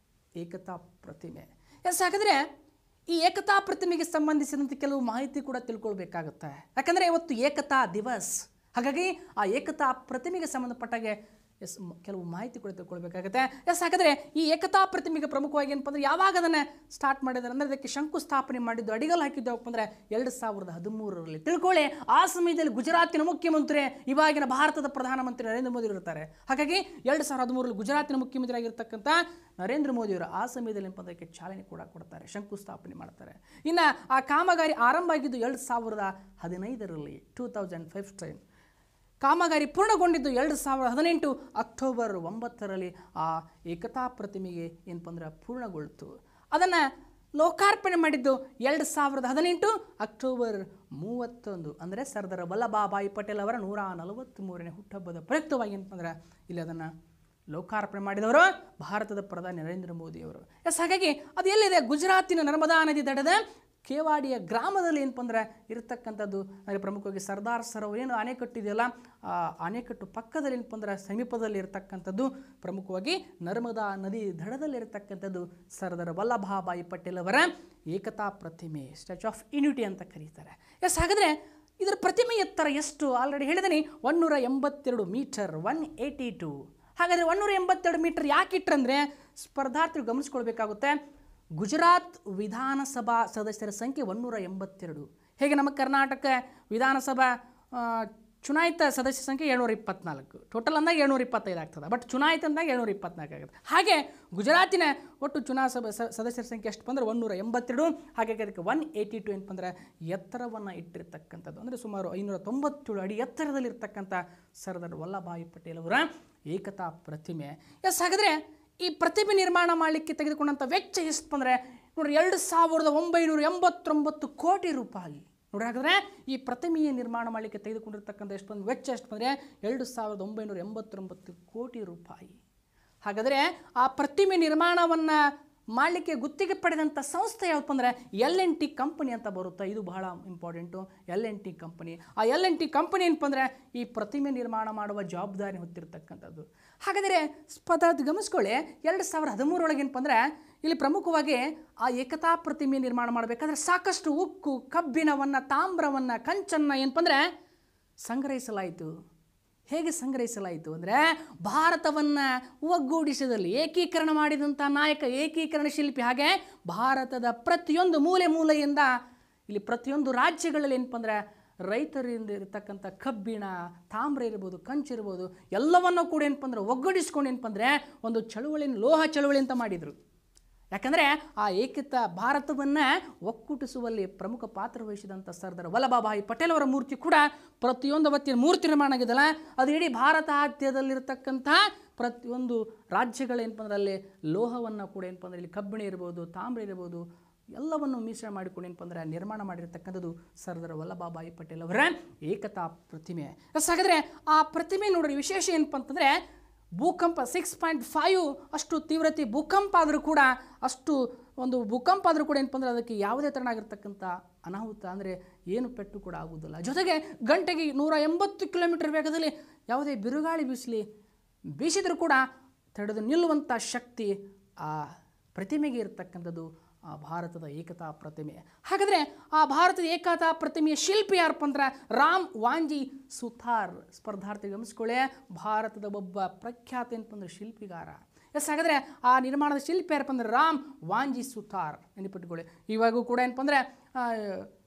S1: ಏಕತಾ ಪ್ರತಿಮೆ ಎಸ್ ಹಾಗಾದರೆ ಈ ಏಕತಾ ಪ್ರತಿಮೆಗೆ ಸಂಬಂಧಿಸಿದಂತೆ ಕೆಲವು ಮಾಹಿತಿ ಕೂಡ ತಿಳ್ಕೊಳ್ಬೇಕಾಗುತ್ತೆ ಯಾಕಂದರೆ ಇವತ್ತು ಏಕತಾ ದಿವಸ್ ಹಾಗಾಗಿ ಆ ಏಕತಾ ಪ್ರತಿಮೆಗೆ ಸಂಬಂಧಪಟ್ಟಾಗೆ ಎಸ್ ಮ- ಕೆಲವು ಮಾಹಿತಿ ಕೂಡ ತಿಳ್ಕೊಳ್ಬೇಕಾಗುತ್ತೆ ಎಸ್ ಹಾಗಾದರೆ ಈ ಏಕತಾ ಪ್ರತಿಮೆಗೆ ಪ್ರಮುಖವಾಗಿ ಏನಪ್ಪ ಅಂದರೆ ಯಾವಾಗ ಅದನ್ನು ಸ್ಟಾರ್ಟ್ ಮಾಡಿದ್ದಾರೆ ಅಂದರೆ ಅದಕ್ಕೆ ಶಂಕುಸ್ಥಾಪನೆ ಮಾಡಿದ್ದು ಅಡಿಗಲ್ ಹಾಕಿದ್ದು ಯಾವಪ್ಪ ಅಂದರೆ ಎರಡು ಸಾವಿರದ ಹದಿಮೂರರಲ್ಲಿ ತಿಳ್ಕೊಳ್ಳಿ ಆ ಸಮಯದಲ್ಲಿ ಗುಜರಾತಿನ ಮುಖ್ಯಮಂತ್ರಿ ಇವಾಗಿನ ಭಾರತದ ಪ್ರಧಾನಮಂತ್ರಿ ನರೇಂದ್ರ ಮೋದಿ ಇರ್ತಾರೆ ಹಾಗಾಗಿ ಎರಡು ಸಾವಿರದ ಹದಿಮೂರರಲ್ಲಿ ಗುಜರಾತಿನ ಮುಖ್ಯಮಂತ್ರಿ ಆಗಿರ್ತಕ್ಕಂಥ ನರೇಂದ್ರ ಮೋದಿಯವರು ಆ ಸಮಯದಲ್ಲಿ ಏನಪ್ಪ ಅದಕ್ಕೆ ಚಾಲನೆ ಕೂಡ ಕೊಡ್ತಾರೆ ಶಂಕುಸ್ಥಾಪನೆ ಮಾಡ್ತಾರೆ ಇನ್ನು ಆ ಕಾಮಗಾರಿ ಆರಂಭ ಆಗಿದ್ದು ಎರಡು ಸಾವಿರದ ಹದಿನೈದರಲ್ಲಿ ಟೂ ತೌಸಂಡ್ ಫಿಫ್ಟೀನ್ ಕಾಮಗಾರಿ ಪೂರ್ಣಗೊಂಡಿದ್ದು ಎರಡು ಸಾವಿರದ ಹದಿನೆಂಟು ಅಕ್ಟೋಬರ್ ಒಂಬತ್ತರಲ್ಲಿ ಆ ಏಕತಾ ಪ್ರತಿಮೆಗೆ ಏನಪ್ಪ ಅಂದ್ರೆ ಪೂರ್ಣಗೊಳ್ತು ಅದನ್ನು ಲೋಕಾರ್ಪಣೆ ಮಾಡಿದ್ದು ಎರಡು ಸಾವಿರದ ಹದಿನೆಂಟು ಅಕ್ಟೋಬರ್ ಮೂವತ್ತೊಂದು ಅಂದರೆ ಸರ್ದಾರ್ ವಲ್ಲಭಾಭಾಯಿ ಪಟೇಲ್ ಅವರ ನೂರ ನಲವತ್ತ್ಮೂರನೇ ಹುಟ್ಟುಹಬ್ಬದ ಪ್ರಯುಕ್ತವಾಗಿ ಏನಪ್ಪ ಅಂದ್ರೆ ಇಲ್ಲಿ ಅದನ್ನು ಲೋಕಾರ್ಪಣೆ ಮಾಡಿದವರು ಭಾರತದ ಪ್ರಧಾನಿ ನರೇಂದ್ರ ಮೋದಿಯವರು ಎಸ್ ಹಾಗಾಗಿ ಅದು ಎಲ್ಲಿದೆ ಗುಜರಾತಿನ ನರ್ಮದಾ ನದಿ ದಡದ ಕೇವಾಡಿಯ ಗ್ರಾಮದಲ್ಲಿ ಏನಪ್ಪ ಅಂದ್ರೆ ಇರತಕ್ಕಂಥದ್ದು ಅಂದರೆ ಪ್ರಮುಖವಾಗಿ ಸರ್ದಾರ್ ಸರೋವರ ಏನು ಅಣೆಕಟ್ಟು ಇದೆಯಲ್ಲ ಆ ಅಣೆಕಟ್ಟು ಪಕ್ಕದಲ್ಲಿ ಏನಪ್ಪ ಅಂದ್ರೆ ಸಮೀಪದಲ್ಲಿ ಇರತಕ್ಕಂಥದ್ದು ಪ್ರಮುಖವಾಗಿ ನರ್ಮದಾ ನದಿ ದಡದಲ್ಲಿ ಇರತಕ್ಕಂಥದ್ದು ಸರ್ದಾರ್ ವಲ್ಲಭಾಭಾಯಿ ಪಟೇಲ್ ಅವರ ಏಕತಾ ಪ್ರತಿಮೆ ಸ್ಟ್ಯಾಚ್ಯೂ ಆಫ್ ಯೂನಿಟಿ ಅಂತ ಕರೀತಾರೆ ಎಸ್ ಹಾಗಾದರೆ ಇದರ ಪ್ರತಿಮೆ ಎತ್ತರ ಎಷ್ಟು ಆಲ್ರೆಡಿ ಹೇಳಿದ್ದೀನಿ ಒನ್ನೂರ ಎಂಬತ್ತೆರಡು ಮೀಟರ್ ಒನ್ ಏಯ್ಟಿ ಟು ಹಾಗಾದರೆ ಒನ್ನೂರ ಎಂಬತ್ತೆರಡು ಮೀಟರ್ ಯಾಕೆ ಇಟ್ರಂದರೆ ಸ್ಪರ್ಧಾರ್ಥಿಗಳು ಗಮನಿಸ್ಕೊಳ್ಬೇಕಾಗುತ್ತೆ ಗುಜರಾತ್ ವಿಧಾನಸಭಾ ಸದಸ್ಯರ ಸಂಖ್ಯೆ ಒನ್ನೂರ ಎಂಬತ್ತೆರಡು ಹೇಗೆ ನಮ್ಮ ಕರ್ನಾಟಕ ವಿಧಾನಸಭಾ ಆ, ಚುನಾಯಿತ ಸದಸ್ಯ ಸಂಖ್ಯೆ ಏಳ್ನೂರ ಇಪ್ಪತ್ನಾಲ್ಕು ಟೋಟಲ್ ಅಂದಾಗ ಏಳ್ನೂರ ಇಪ್ಪತ್ತೈದು ಆಗ್ತದೆ ಬಟ್ ಚುನಾಯಿತ ಅಂದಾಗ ಏಳ್ನೂರ ಇಪ್ಪತ್ನಾಲ್ಕು ಆಗುತ್ತೆ ಹಾಗೆ ಗುಜರಾತಿನ ಒಟ್ಟು ಚುನಾಸಭಾ ಸ- ಸದಸ್ಯರ ಸಂಖ್ಯೆ ಎಷ್ಟು ಬಂದರೆ ಒನ್ನೂರ ಎಂಬತ್ತೆರಡು ಹಾಗಾಗಿ ಅದಕ್ಕೆ ಒನ್ ಏಯ್ಟಿ ಟು ಏನಪ್ಪ ಅಂದ್ರೆ ಎತ್ತರವನ್ನು ಇಟ್ಟಿರ್ತಕ್ಕಂಥದ್ದು ಅಂದರೆ ಸುಮಾರು ಐನೂರ ತೊಂಬತ್ತೇಳು ಅಡಿ ಎತ್ತರದಲ್ಲಿರ್ತಕ್ಕಂಥ ಸರ್ದಾರ್ ವಲ್ಲಭಾಯಿ ಪಟೇಲ್ ಅವರ ಏಕತಾ ಪ್ರತಿಮೆ ಎಸ್ ಹಾಗಾದರೆ ಈ ಪ್ರತಿಮೆ ನಿರ್ಮಾಣ ಮಾಡಲಿಕ್ಕೆ ತೆಗೆದುಕೊಂಡಂಥ ವೆಚ್ಚ ಎಷ್ಟು ಬಂದರೆ ನೋಡ್ರಿ ಎರಡು ಸಾವಿರದ ಒಂಬೈನೂರ ಎಂಬತ್ತೊಂಬತ್ತು ಕೋಟಿ ರೂಪಾಯಿ ನೋಡಿ ಹಾಗಾದರೆ ಈ ಪ್ರತಿಮೆಯ ನಿರ್ಮಾಣ ಮಾಡಲಿಕ್ಕೆ ತೆಗೆದುಕೊಂಡಿರ್ತಕ್ಕಂಥ ಎಷ್ಟು ಬಂದು ವೆಚ್ಚ ಎಷ್ಟು ಬಂದರೆ ಎರಡು ಸಾವಿರದ ಒಂಬೈನೂರ ಎಂಬತ್ತೊಂಬತ್ತು ಕೋಟಿ ರೂಪಾಯಿ ಹಾಗಾದರೆ ಆ ಪ್ರತಿಮೆ ನಿರ್ಮಾಣವನ್ನು ಮಾಡಲಿಕ್ಕೆ ಗುತ್ತಿಗೆ ಪಡೆದಂಥ ಸಂಸ್ಥೆ ಯಾವಪ್ಪ ಅಂದರೆ ಎಲ್ ಎನ್ ಟಿ ಕಂಪನಿ ಅಂತ ಬರುತ್ತೆ ಇದು ಬಹಳ important L N T company ಆ ಎಲ್ ಎನ್ ಟಿ ಕಂಪನಿ ಏನಪ್ಪ ಅಂದರೆ ಈ ಪ್ರತಿಮೆ ನಿರ್ಮಾಣ ಮಾಡುವ ಜವಾಬ್ದಾರಿ ಹೊತ್ತಿರ್ತಕ್ಕಂಥದ್ದು ಹಾಗಾದರೆ ಪದಾರ್ಥ ಗಮನಿಸ್ಕೊಳ್ಳಿ ಎರಡು ಸಾವಿರದ ಹದಿಮೂರೊಳಗೆ ಏನಪ್ಪ ಅಂದರೆ ಇಲ್ಲಿ ಪ್ರಮುಖವಾಗಿ ಆ ಏಕತಾ ಪ್ರತಿಮೆ ನಿರ್ಮಾಣ ಮಾಡಬೇಕಾದ್ರೆ ಸಾಕಷ್ಟು ಉಕ್ಕು ಕಬ್ಬಿಣವನ್ನು ತಾಮ್ರವನ್ನು ಕಂಚನ್ನು ಏನಪ್ಪ ಅಂದರೆ ಸಂಗ್ರಹಿಸಲಾಯಿತು ಹೇಗೆ ಸಂಗ್ರಹಿಸಲಾಯಿತು ಅಂದರೆ ಭಾರತವನ್ನು ಒಗ್ಗೂಡಿಸದಲ್ಲಿ ಏಕೀಕರಣ ಮಾಡಿದಂಥ ನಾಯಕ ಏಕೀಕರಣ ಶಿಲ್ಪಿ ಹಾಗೆ ಭಾರತದ ಪ್ರತಿಯೊಂದು ಮೂಲೆ ಮೂಲೆಯಿಂದ ಇಲ್ಲಿ ಪ್ರತಿಯೊಂದು ರಾಜ್ಯಗಳಲ್ಲಿ ಏನಪ್ಪ ಅಂದರೆ ರೈತರಿಂದ ಇರತಕ್ಕಂಥ ಕಬ್ಬಿಣ ತಾಮ್ರ ಇರ್ಬೋದು ಕಂಚು ಇರ್ಬೋದು ಎಲ್ಲವನ್ನೂ ಕೂಡ ಏನಪ್ಪ ಅಂದ್ರೆ ಒಗ್ಗೂಡಿಸ್ಕೊಂಡು ಏನಪ್ಪ ಅಂದರೆ ಒಂದು ಚಳುವಳಿನ ಲೋಹ ಚಳುವಳಿ ಅಂತ ಮಾಡಿದರು ಯಾಕಂದರೆ ಆ ಏಕತಾ ಭಾರತವನ್ನು ಒಕ್ಕೂಟಿಸುವಲ್ಲಿ ಪ್ರಮುಖ ಪಾತ್ರ ವಹಿಸಿದಂಥ ಸರ್ದಾರ್ ವಲ್ಲಭಾಭಾಯಿ ಪಟೇಲ್ ಅವರ ಮೂರ್ತಿ ಕೂಡ ಪ್ರತಿಯೊಂದು ಅವತ್ತಿನ ಮೂರ್ತಿ ನಿರ್ಮಾಣ ಆಗಿದೆಯಲ್ಲ ಅದು ಇಡೀ ಭಾರತ ಆದ್ಯದಲ್ಲಿರ್ತಕ್ಕಂಥ ಪ್ರತಿಯೊಂದು ರಾಜ್ಯಗಳು ಏನಪ್ಪ ಅಂದ್ರೆ ಅಲ್ಲಿ ಲೋಹವನ್ನು ಕೂಡ ಏನಪ್ಪ ಅಂದ್ರೆ ಇಲ್ಲಿ ಕಬ್ಬಿಣ ಇರ್ಬೋದು ತಾಮ್ರ ಇರ್ಬೋದು ಎಲ್ಲವನ್ನು ಮಿಶ್ರಣ ಮಾಡಿಕೊಂಡು ಏನಪ್ಪ ಅಂದ್ರೆ ನಿರ್ಮಾಣ ಮಾಡಿರ್ತಕ್ಕಂಥದ್ದು ಸರ್ದಾರ್ ವಲ್ಲಭಾಭಾಯಿ ಪಟೇಲ್ ಅವರ ಏಕತಾ ಪ್ರತಿಮೆ ಎಸ್ ಹಾಗಾದರೆ ಆ ಪ್ರತಿಮೆ ನೋಡ್ರಿ ವಿಶೇಷ ಏನಪ್ಪ ಅಂತಂದರೆ ಭೂಕಂಪ ಸಿಕ್ಸ್ ಪಾಯಿಂಟ್ ಫೈವ್ ಅಷ್ಟು ತೀವ್ರತೆ ಭೂಕಂಪ ಆದರೂ ಕೂಡ ಅಷ್ಟು ಒಂದು ಭೂಕಂಪ ಆದರೂ ಕೂಡ ಏನಪ್ಪ ಅಂದರೆ ಅದಕ್ಕೆ ಯಾವುದೇ ಥರನಾಗಿರ್ತಕ್ಕಂಥ ಅನಾಹುತ ಅಂದರೆ ಏನು ಪೆಟ್ಟು ಕೂಡ ಆಗುವುದಿಲ್ಲ ಜೊತೆಗೆ ಗಂಟೆಗೆ ನೂರ ಎಂಬತ್ತು ಕಿಲೋಮೀಟರ್ ವೇಗದಲ್ಲಿ ಯಾವುದೇ ಬಿರುಗಾಳಿ ಬೀಸಲಿ ಬೀಸಿದರೂ ಕೂಡ ತಡೆದು ನಿಲ್ಲುವಂಥ ಶಕ್ತಿ ಆ ಪ್ರತಿಮೆಗೆ ಇರತಕ್ಕಂಥದ್ದು ಆ ಭಾರತದ ಏಕತಾ ಪ್ರತಿಮೆ ಹಾಗಾದರೆ ಆ ಭಾರತದ ಏಕತಾ ಪ್ರತಿಮೆಯ ಶಿಲ್ಪಿ ಯಾರಪ್ಪ ಅಂದ್ರೆ ರಾಮ್ ವಾಂಜಿ ಸುಥಾರ್ ಸ್ಪರ್ಧಾರ್ಥಿ ಗಮನಿಸ್ಕೊಳ್ಳೆ ಭಾರತದ ಒಬ್ಬ ಪ್ರಖ್ಯಾತ ಏನಪ್ಪ ಅಂದ್ರೆ ಶಿಲ್ಪಿಗಾರ ಎಸ್ ಹಾಗಾದರೆ ಆ ನಿರ್ಮಾಣದ ಶಿಲ್ಪಿ ಯಾರಪ್ಪ ಅಂದ್ರೆ ರಾಮ್ ವಾಂಜಿ ಸುಥಾರ್ ನೆನಪಿಟ್ಕೊಳ್ಳಿ ಇವಾಗೂ ಕೂಡ ಏನಪ್ಪ ಅಂದರೆ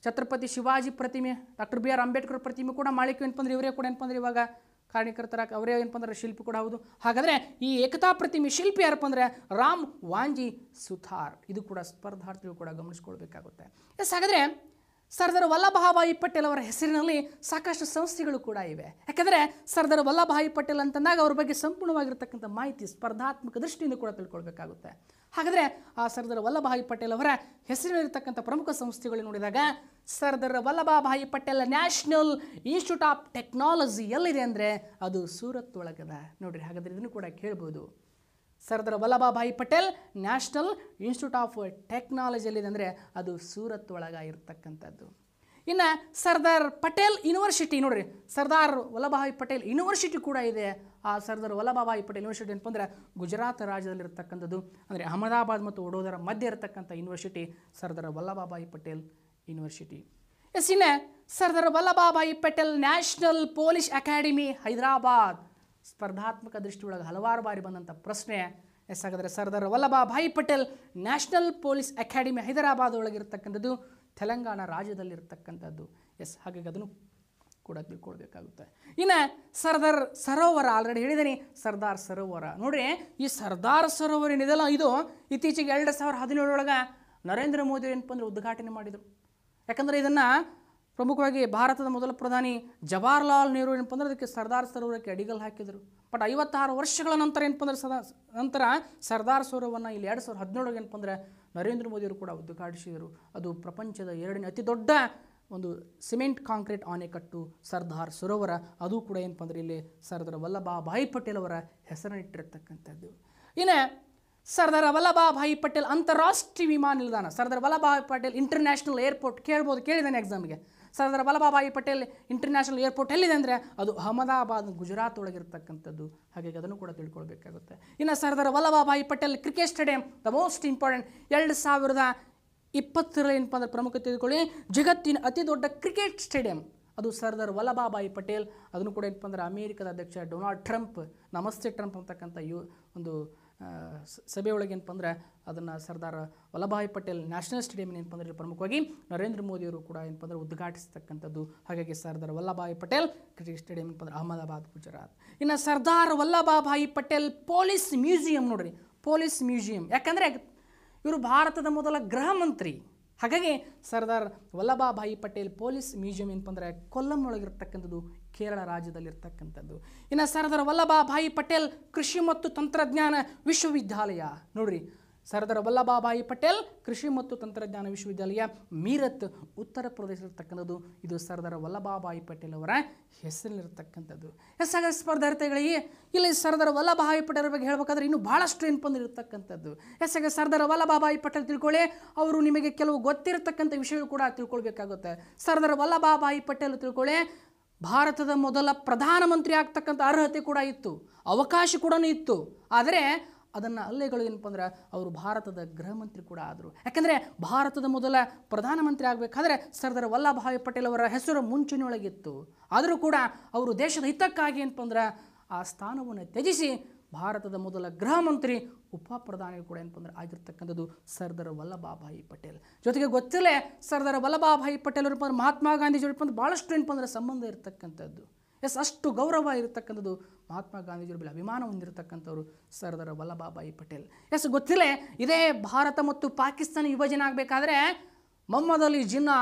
S1: ಛತ್ರಪತಿ ಶಿವಾಜಿ ಪ್ರತಿಮೆ ಡಾಕ್ಟರ್ ಬಿ ಆರ್ ಅಂಬೇಡ್ಕರ್ ಪ್ರತಿಮೆ ಕೂಡ ಮಾಡಲಿಕ್ಕೆ ಏನಪ್ಪ ಅಂದ್ರೆ ಇವರೇ ಕೂಡ ಏನಪ್ಪ ಅಂದ್ರೆ ಇವಾಗ ಕಾರಣೀಕರ್ತರ ಅವರೇ ಏನಪ್ಪ ಅಂದ್ರೆ ಶಿಲ್ಪಿ ಕೂಡ ಹೌದು ಹಾಗಾದರೆ ಈ ಏಕತಾ ಪ್ರತಿಮೆ ಶಿಲ್ಪಿ ಯಾರಪ್ಪ ಅಂದರೆ ರಾಮ್ ವಾಂಜಿ ಸುಥಾರ್ ಇದು ಕೂಡ ಸ್ಪರ್ಧಾರ್ಥಿಗಳು ಕೂಡ ಗಮನಿಸ್ಕೊಳ್ಬೇಕಾಗುತ್ತೆ ಎಸ್ ಹಾಗಾದರೆ ಸರ್ದಾರ್ ವಲ್ಲಭಭಾಯಿ ಪಟೇಲ್ ಅವರ ಹೆಸರಿನಲ್ಲಿ ಸಾಕಷ್ಟು ಸಂಸ್ಥೆಗಳು ಕೂಡ ಇವೆ ಯಾಕಂದರೆ ಸರ್ದಾರ್ ವಲ್ಲಭಭಾಯಿ ಪಟೇಲ್ ಅಂತಂದಾಗ ಅವ್ರ ಬಗ್ಗೆ ಸಂಪೂರ್ಣವಾಗಿರ್ತಕ್ಕಂಥ ಮಾಹಿತಿ ಸ್ಪರ್ಧಾತ್ಮಕ ದೃಷ್ಟಿಯಿಂದ ಕೂಡ ತಿಳ್ಕೊಳ್ಬೇಕಾಗುತ್ತೆ ಹಾಗಾದರೆ ಆ ಸರ್ದಾರ್ ವಲ್ಲಭಭಾಯಿ ಪಟೇಲ್ ಅವರ ಹೆಸರಿನಲ್ಲಿರ್ತಕ್ಕಂಥ ಪ್ರಮುಖ ಸಂಸ್ಥೆಗಳು ನೋಡಿದಾಗ Sardar Vallabhbhai Patel national institute of technology ಎಲ್ಲಿದೆ ಅಂದರೆ ಅದು ಸೂರತ್ ಒಳಗದ ನೋಡ್ರಿ ಹಾಗಾದರೆ ಇದನ್ನು ಕೂಡ ಕೇಳ್ಬೋದು Sardar Vallabhbhai Patel national institute of technology ಎಲ್ಲಿದೆ ಅಂದರೆ ಅದು ಸೂರತ್ ಒಳಗ ಇರತಕ್ಕಂಥದ್ದು ಇನ್ನು ಸರ್ದಾರ್ ಪಟೇಲ್ ಯೂನಿವರ್ಸಿಟಿ ನೋಡ್ರಿ ಸರ್ದಾರ್ ವಲ್ಲಭಭಾಯಿ ಪಟೇಲ್ ಯೂನಿವರ್ಸಿಟಿ ಕೂಡ ಇದೆ ಆ ಸರ್ದಾರ್ ವಲ್ಲಭಭಾಯಿ ಪಟೇಲ್ ಯೂನಿವರ್ಸಿಟಿ ಏನಪ್ಪ ಅಂದರೆ ಗುಜರಾತ್ ರಾಜ್ಯದಲ್ಲಿರ್ತಕ್ಕಂಥದ್ದು ಅಂದರೆ ಅಹಮದಾಬಾದ್ ಮತ್ತು ವಡೋದರ ಮಧ್ಯೆ ಇರತಕ್ಕಂಥ university Sardar Vallabhbhai Patel university yes ಇನ್ನು Sardar Vallabhbhai Patel national police academy Hyderabad ಸ್ಪರ್ಧಾತ್ಮಕ ದೃಷ್ಟಿಯೊಳಗೆ ಹಲವಾರು ಬಾರಿ ಬಂದಂಥ ಪ್ರಶ್ನೆ ಎಸ್ ಹಾಗಾದರೆ Sardar Vallabhbhai Patel national police academy Hyderabad ಒಳಗಿರ್ತಕ್ಕಂಥದ್ದು ತೆಲಂಗಾಣ ರಾಜ್ಯದಲ್ಲಿರ್ತಕ್ಕಂಥದ್ದು ಎಸ್ ಹಾಗಾಗಿ ಅದನ್ನು ಕೂಡ ತಿಳ್ಕೊಳ್ಬೇಕಾಗುತ್ತೆ ಇನ್ನು ಸರ್ದಾರ್ ಸರೋವರ ಆಲ್ರೆಡಿ ಹೇಳಿದ್ದೀನಿ ಸರ್ದಾರ್ ಸರೋವರ ನೋಡ್ರಿ ಈ ಸರ್ದಾರ್ ಸರೋವರ ಏನಿದೆಲ್ಲ ಇದು ಇತ್ತೀಚೆಗೆ ಎರಡು ಸಾವಿರ ಹದಿನೇಳರೊಳಗೆ ನರೇಂದ್ರ ಮೋದಿ ಏನಪ್ಪ ಅಂದ್ರೆ ಉದ್ಘಾಟನೆ ಮಾಡಿದರು ಯಾಕಂದರೆ ಇದನ್ನು ಪ್ರಮುಖವಾಗಿ ಭಾರತದ ಮೊದಲ ಪ್ರಧಾನಿ ಜವಾಹರ್ಲಾಲ್ ನೆಹರು ಏನಪ್ಪ ಅಂದ್ರೆ ಅದಕ್ಕೆ ಸರ್ದಾರ್ ಸರೋವರಕ್ಕೆ ಅಡಿಗಲ್ ಹಾಕಿದರು ಬಟ್ ಐವತ್ತಾರು ವರ್ಷಗಳ ನಂತರ ಏನಪ್ಪ ಅಂದ್ರೆ ಸದಾ ನಂತರ ಸರ್ದಾರ್ ಸರೋವರವನ್ನು ಇಲ್ಲಿ ಎರಡು ಸಾವಿರದ ಹದಿನೇಳಗೆ ಏನಪ್ಪ ಅಂದ್ರೆ ನರೇಂದ್ರ ಮೋದಿಯವರು ಕೂಡ ಉದ್ಘಾಟಿಸಿದರು ಅದು ಪ್ರಪಂಚದ ಎರಡನೇ ಅತಿ ದೊಡ್ಡ ಒಂದು ಸಿಮೆಂಟ್ ಕಾಂಕ್ರೀಟ್ ಆಣೆಕಟ್ಟು ಸರ್ದಾರ್ ಸರೋವರ ಅದು ಕೂಡ ಏನಪ್ಪ ಅಂದ್ರೆ ಇಲ್ಲಿ ಸರ್ದಾರ್ ವಲ್ಲಭಾಭಾಯಿ ಪಟೇಲ್ ಅವರ ಹೆಸರನ್ನಿಟ್ಟಿರ್ತಕ್ಕಂಥದ್ದು ಇನ್ನು ಸರ್ದಾರ್ ವಲ್ಲಭಾಭಾಯಿ ಪಟೇಲ್ ಅಂತಾರಾಷ್ಟ್ರೀಯ ವಿಮಾನ ನಿಲ್ದಾಣ ಸರ್ದಾರ್ ವಲ್ಲಭಾಯಿ ಪಟೇಲ್ ಇಂಟರ್ನ್ಯಾಷನಲ್ ಏರ್ಪೋರ್ಟ್ ಕೇಳ್ಬೋದು ಕೇಳಿದ್ದಾನೆ ಎಕ್ಸಾಮ್ಗೆ ಸರ್ದಾರ್ ವಲ್ಲಭಾಯಿ ಪಟೇಲ್ ಇಂಟರ್ನ್ಯಾಷನಲ್ ಏರ್ಪೋರ್ಟ್ ಎಲ್ಲಿದೆ ಅಂದರೆ ಅದು ಅಹಮದಾಬಾದ್ ಗುಜರಾತ್ ಒಳಗಿರ್ತಕ್ಕಂಥದ್ದು ಹಾಗಾಗಿ ಅದನ್ನು ಕೂಡ ತಿಳ್ಕೊಳ್ಬೇಕಾಗುತ್ತೆ ಇನ್ನು Sardar Vallabhbhai Patel cricket stadium the most important ಎರಡು ಸಾವಿರದ ಇಪ್ಪತ್ತರ ಏನಪ್ಪ ಅಂದ್ರೆ ಪ್ರಮುಖ ತಿಳ್ಕೊಳ್ಳಿ ಜಗತ್ತಿನ ಅತಿ ದೊಡ್ಡ ಕ್ರಿಕೆಟ್ ಸ್ಟೇಡಿಯಂ ಅದು ಸರ್ದಾರ್ ವಲ್ಲಭಾಬಾಯಿ ಪಟೇಲ್ ಅದನ್ನು ಕೂಡ ಏನಪ್ಪ ಅಂದ್ರೆ ಅಮೇರಿಕದ ಅಧ್ಯಕ್ಷ ಡೊನಾಲ್ಡ್ ಟ್ರಂಪ್ ನಮಸ್ತೆ ಟ್ರಂಪ್ ಅಂತಕ್ಕಂಥ ಯು ಒಂದು ಆ, ಸ- ಸಭೆಯೊಳಗೆ ಏನಪ್ಪ ಅಂದ್ರೆ ಅದನ್ನು ಸರ್ದಾರ್ ವಲ್ಲಭಾಯಿ ಪಟೇಲ್ ನ್ಯಾಷನಲ್ ಸ್ಟೇಡಿಯಂ ಏನಪ್ಪ ಅಂದ್ರೆ ಇಲ್ಲಿ ಪ್ರಮುಖವಾಗಿ ನರೇಂದ್ರ ಮೋದಿಯವರು ಕೂಡ ಏನಪ್ಪ ಅಂದ್ರೆ ಉದ್ಘಾಟಿಸ್ತಕ್ಕಂಥದ್ದು ಹಾಗಾಗಿ ಸರ್ದಾರ್ ವಲ್ಲಭಾಯಿ ಪಟೇಲ್ ಕ್ರಿಕೆಟ್ ಸ್ಟೇಡಿಯಂ ಏನಪ್ಪ ಅಂದ್ರೆ ಅಹಮದಾಬಾದ್ ಗುಜರಾತ್ ಇನ್ನು ಸರ್ದಾರ್ ವಲ್ಲಭಾಭಾಯಿ ಪಟೇಲ್ ಪೊಲೀಸ್ ಮ್ಯೂಸಿಯಂ ನೋಡ್ರಿ ಪೊಲೀಸ್ ಮ್ಯೂಸಿಯಂ ಯಾಕಂದರೆ ಇವರು ಭಾರತದ ಮೊದಲ ಗೃಹ ಮಂತ್ರಿ ಹಾಗಾಗಿ ಸರ್ದಾರ್ ವಲ್ಲಭಾಭಾಯಿ ಪಟೇಲ್ ಪೊಲೀಸ್ ಮ್ಯೂಸಿಯಂ ಏನಪ್ಪ ಅಂದರೆ ಕೊಲ್ಲಂ ಒಳಗಿರ್ತಕ್ಕಂಥದ್ದು ಕೇರಳ ರಾಜ್ಯದಲ್ಲಿರ್ತಕ್ಕಂಥದ್ದು ಇನ್ನು ಸರ್ದಾರ್ ವಲ್ಲಭಾಭಾಯಿ ಪಟೇಲ್ ಕೃಷಿ ಮತ್ತು ತಂತ್ರಜ್ಞಾನ ವಿಶ್ವವಿದ್ಯಾಲಯ ನೋಡ್ರಿ ಸರ್ದಾರ್ ವಲ್ಲಭಾಭಾಯಿ ಪಟೇಲ್ ಕೃಷಿ ಮತ್ತು ತಂತ್ರಜ್ಞಾನ ವಿಶ್ವವಿದ್ಯಾಲಯ ಮೀರತ್ ಉತ್ತರ ಪ್ರದೇಶದಲ್ಲಿರ್ತಕ್ಕಂಥದ್ದು ಇದು ಸರ್ದಾರ್ ವಲ್ಲಭಾಭಾಯಿ ಪಟೇಲ್ ಅವರ ಹೆಸರಿಲಿರ್ತಕ್ಕಂಥದ್ದು ಎಸ್ ಹಾಗಾದ್ರೆ ಸ್ಪರ್ಧಾರ್ಥಿಗಳಿಗೆ ಇಲ್ಲಿ ಸರ್ದಾರ್ ವಲ್ಲಭಾಯಿ ಪಟೇಲ್ ಬಗ್ಗೆ ಹೇಳ್ಬೇಕಾದ್ರೆ ಇನ್ನೂ ಭಾಳಷ್ಟು ಏನಪ್ಪ ಅಂದ್ರೆ ಇರ್ತಕ್ಕಂಥದ್ದು ಎಸ್ ಹಾಗೆ ಸರ್ದಾರ್ ವಲ್ಲಭಾಭಾಯಿ ಪಟೇಲ್ ತಿಳ್ಕೊಳ್ಳಿ ಅವರು ನಿಮಗೆ ಕೆಲವು ಗೊತ್ತಿರತಕ್ಕಂಥ ವಿಷಯಗಳು ಕೂಡ ತಿಳ್ಕೊಳ್ಬೇಕಾಗುತ್ತೆ ಸರ್ದಾರ್ ವಲ್ಲಭಾಭಾಯಿ ಪಟೇಲ್ ತಿಳ್ಕೊಳ್ಳಿ ಭಾರತದ ಮೊದಲ ಪ್ರಧಾನಮಂತ್ರಿ ಆಗ್ತಕ್ಕಂಥ ಅರ್ಹತೆ ಕೂಡ ಇತ್ತು ಅವಕಾಶ ಕೂಡ ಇತ್ತು ಆದರೆ ಅದನ್ನು ಅಲ್ಲೆಗಳು ಏನಪ್ಪ ಅಂದ್ರೆ ಅವರು ಭಾರತದ ಗೃಹ ಮಂತ್ರಿ ಕೂಡ ಆದರು ಯಾಕಂದರೆ ಭಾರತದ ಮೊದಲ ಪ್ರಧಾನಮಂತ್ರಿ ಆಗಬೇಕಾದ್ರೆ ಸರ್ದಾರ್ ವಲ್ಲಭಾಯಿ ಪಟೇಲ್ ಅವರ ಹೆಸರು ಮುಂಚೂಣಿಯೊಳಗಿತ್ತು ಆದರೂ ಕೂಡ ಅವರು ದೇಶದ ಹಿತಕ್ಕಾಗಿ ಏನಪ್ಪ ಅಂದ್ರೆ ಆ ಸ್ಥಾನವನ್ನು ತ್ಯಜಿಸಿ ಭಾರತದ ಮೊದಲ ಗೃಹ ಮಂತ್ರಿ ಉಪ ಪ್ರಧಾನಿ ಕೂಡ ಏನಪ್ಪ ಅಂದ್ರೆ ಆಗಿರ್ತಕ್ಕಂಥದ್ದು ಸರ್ದಾರ್ ವಲ್ಲಭಾಭಾಯಿ ಪಟೇಲ್ ಜೊತೆಗೆ ಗೊತ್ತಿಲ್ಲೇ ಸರ್ದಾರ್ ವಲ್ಲಭಾಭಾಯಿ ಪಟೇಲ್ ಅವರಪ್ಪ ಅಂದ್ರೆ ಮಹಾತ್ಮ ಗಾಂಧೀಜಿ ಅವರಪ್ಪ ಅಂದ್ರೆ ಭಾಳಷ್ಟು ಏನಪ್ಪ ಅಂದ್ರೆ ಸಂಬಂಧ ಇರತಕ್ಕಂಥದ್ದು ಎಸ್ ಅಷ್ಟು ಗೌರವ ಇರತಕ್ಕಂಥದ್ದು ಮಹಾತ್ಮ ಗಾಂಧೀಜಿಯವ್ರ ಮೇಲೆ ಅಭಿಮಾನ ಹೊಂದಿರತಕ್ಕಂಥವ್ರು ಸರ್ದಾರ್ ವಲ್ಲಭಾಭಾಯಿ ಪಟೇಲ್ ಎಸ್ ಗೊತ್ತಿಲ್ಲೇ ಇದೇ ಭಾರತ ಮತ್ತು ಪಾಕಿಸ್ತಾನ ವಿಭಜನೆ ಆಗಬೇಕಾದ್ರೆ ಮೊಹಮ್ಮದ್ ಅಲಿ ಜಿನ್ನಾ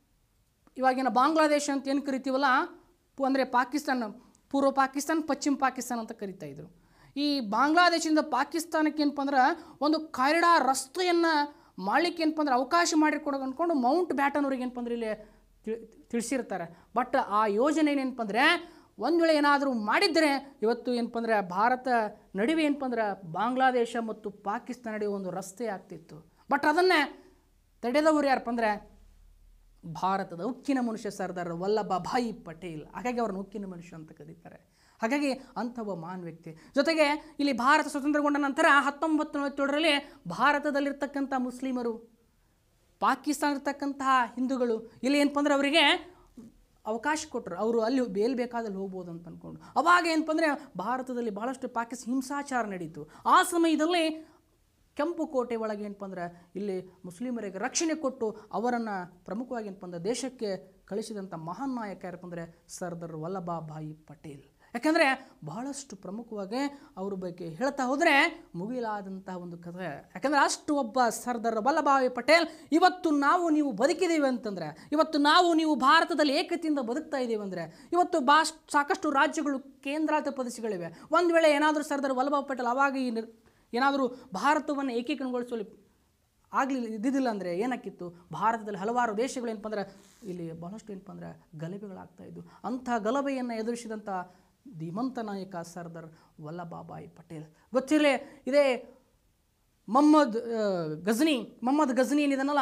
S1: ಇವಾಗಿನ ಬಾಂಗ್ಲಾದೇಶ ಅಂತ ಏನು ಕರಿತೀವಲ್ಲ ಪು- ಅಂದರೆ ಪಾಕಿಸ್ತಾನ ಪೂರ್ವ ಪಾಕಿಸ್ತಾನ ಪಶ್ಚಿಮ ಪಾಕಿಸ್ತಾನ ಅಂತ ಕರಿತಾ ಇದ್ರು ಈ ಬಾಂಗ್ಲಾದೇಶದಿಂದ ಪಾಕಿಸ್ತಾನಕ್ಕೆ ಏನಪ್ಪ ಅಂದ್ರೆ ಒಂದು ಕಾರಿಡಾರ್ ರಸ್ತೆಯನ್ನು ಮಾಡಲಿಕ್ಕೆ ಏನಪ್ಪ ಅಂದ್ರೆ ಅವಕಾಶ ಮಾಡಿಕೊಡೋದು ಅಂದ್ಕೊಂಡು ಮೌಂಟ್ ಬ್ಯಾಟನ್ ಅವ್ರಿಗೆ ಏನಪ್ಪ ಅಂದ್ರೆ ಇಲ್ಲಿ ತಿಳ್- ತಿಳಿಸಿರ್ತಾರೆ ಬಟ್ ಆ ಯೋಜನೆ ಏನಪ್ಪ ಅಂದರೆ ಒಂದು ವೇಳೆ ಏನಾದರೂ ಮಾಡಿದರೆ ಇವತ್ತು ಏನಪ್ಪ ಅಂದರೆ ಭಾರತ ನಡುವೆ ಏನಪ್ಪ ಅಂದ್ರೆ ಬಾಂಗ್ಲಾದೇಶ ಮತ್ತು ಪಾಕಿಸ್ತಾನ ನಡುವೆ ಒಂದು ರಸ್ತೆ ಆಗ್ತಿತ್ತು ಬಟ್ ಅದನ್ನೇ ತಡೆದವರು ಯಾರಪ್ಪ ಅಂದರೆ ಭಾರತದ ಉಕ್ಕಿನ ಮನುಷ್ಯ ಸರ್ದಾರ್ ವಲ್ಲಭಭಾಯಿ ಪಟೇಲ್ ಹಾಗಾಗಿ ಅವ್ರನ್ನ ಉಕ್ಕಿನ ಮನುಷ್ಯ ಅಂತ ಕರೀತಾರೆ ಹಾಗಾಗಿ ಅಂಥ ಒಬ್ಬ ಮಹಾನ್ ವ್ಯಕ್ತಿ ಜೊತೆಗೆ ಇಲ್ಲಿ ಭಾರತ ಸ್ವತಂತ್ರಗೊಂಡ ನಂತರ ಹತ್ತೊಂಬತ್ತು ನಲವತ್ತೇಳರಲ್ಲಿ ಭಾರತದಲ್ಲಿರ್ತಕ್ಕಂಥ ಮುಸ್ಲಿಮರು ಪಾಕಿಸ್ತಾನ ಇರ್ತಕ್ಕಂತಹ ಹಿಂದೂಗಳು ಇಲ್ಲಿ ಏನಪ್ಪ ಅಂದ್ರೆ ಅವರಿಗೆ ಅವಕಾಶ ಕೊಟ್ಟರು ಅವರು ಅಲ್ಲಿ ಎಲ್ಲಿ ಬೇಕಾದಲ್ಲಿ ಹೋಗ್ಬೋದು ಅಂತ ಅಂದ್ಕೊಂಡು ಅವಾಗ ಏನಪ್ಪ ಅಂದರೆ ಭಾರತದಲ್ಲಿ ಭಾಳಷ್ಟು ಪಾಕಿಸ್ತಾನ ಹಿಂಸಾಚಾರ ನಡೀತು ಆ ಸಮಯದಲ್ಲಿ ಕೆಂಪು ಕೋಟೆ ಒಳಗೆ ಏನಪ್ಪ ಅಂದ್ರೆ ಇಲ್ಲಿ ಮುಸ್ಲಿಮರಿಗೆ ರಕ್ಷಣೆ ಕೊಟ್ಟು ಅವರನ್ನು ಪ್ರಮುಖವಾಗಿ ಏನಪ್ಪ ಅಂದ್ರೆ ದೇಶಕ್ಕೆ ಕಳಿಸಿದಂಥ ಮಹಾನ್ ನಾಯಕ ಯಾರಪ್ಪ ಅಂದರೆ ಸರ್ದಾರ್ ವಲ್ಲಭಾಭಾಯಿ ಪಟೇಲ್ ಯಾಕಂದರೆ ಬಹಳಷ್ಟು ಪ್ರಮುಖವಾಗಿ ಅವ್ರ ಬಗ್ಗೆ ಹೇಳ್ತಾ ಹೋದರೆ ಮುಗಿಲಾದಂತಹ ಒಂದು ಕಥೆ ಯಾಕಂದರೆ ಅಷ್ಟು ಒಬ್ಬ ಸರ್ದಾರ್ ವಲ್ಲಭಾಯಿ ಪಟೇಲ್ ಇವತ್ತು ನಾವು ನೀವು ಬದುಕಿದ್ದೀವಿ ಅಂತಂದರೆ ಇವತ್ತು ನಾವು ನೀವು ಭಾರತದಲ್ಲಿ ಏಕತೆಯಿಂದ ಬದುಕ್ತಾ ಇದ್ದೀವಿ ಅಂದರೆ ಇವತ್ತು ಬಾ ಸಾಕಷ್ಟು ರಾಜ್ಯಗಳು ಕೇಂದ್ರಾಡಳಿತ ಪ್ರದೇಶಗಳಿವೆ ಒಂದು ವೇಳೆ ಏನಾದರೂ ಸರ್ದಾರ್ ವಲ್ಲಭಾಯಿ ಪಟೇಲ್ ಅವಾಗ ಈ ನಿರ್ ಏನಾದರೂ ಭಾರತವನ್ನು ಏಕೀಕರಣಗೊಳಿಸುವಲ್ಲಿ ಆಗಲಿಲ್ಲ ಇದ್ದಿದ್ದಿಲ್ಲ ಅಂದರೆ ಏನಾಕಿತ್ತು ಭಾರತದಲ್ಲಿ ಹಲವಾರು ದೇಶಗಳು ಏನಪ್ಪ ಅಂದ್ರೆ ಇಲ್ಲಿ ಬಹಳಷ್ಟು ಏನಪ್ಪ ಅಂದ್ರೆ ಗಲಭೆಗಳಾಗ್ತಾ ಇದ್ವು ಅಂಥ ಗಲಭೆಯನ್ನು ಎದುರಿಸಿದಂಥ ಧೀಮಂತ ನಾಯಕ ಸರ್ದಾರ್ ವಲ್ಲಭಾಬಾಯಿ ಪಟೇಲ್ ಗೊತ್ತಿರಲಿ ಇದೇ ಮೊಹಮ್ಮದ್ ಆ, ಗಜ್ನಿ ಮೊಹಮ್ಮದ್ ಗಜ್ನಿ ಏನಿದನಲ್ಲ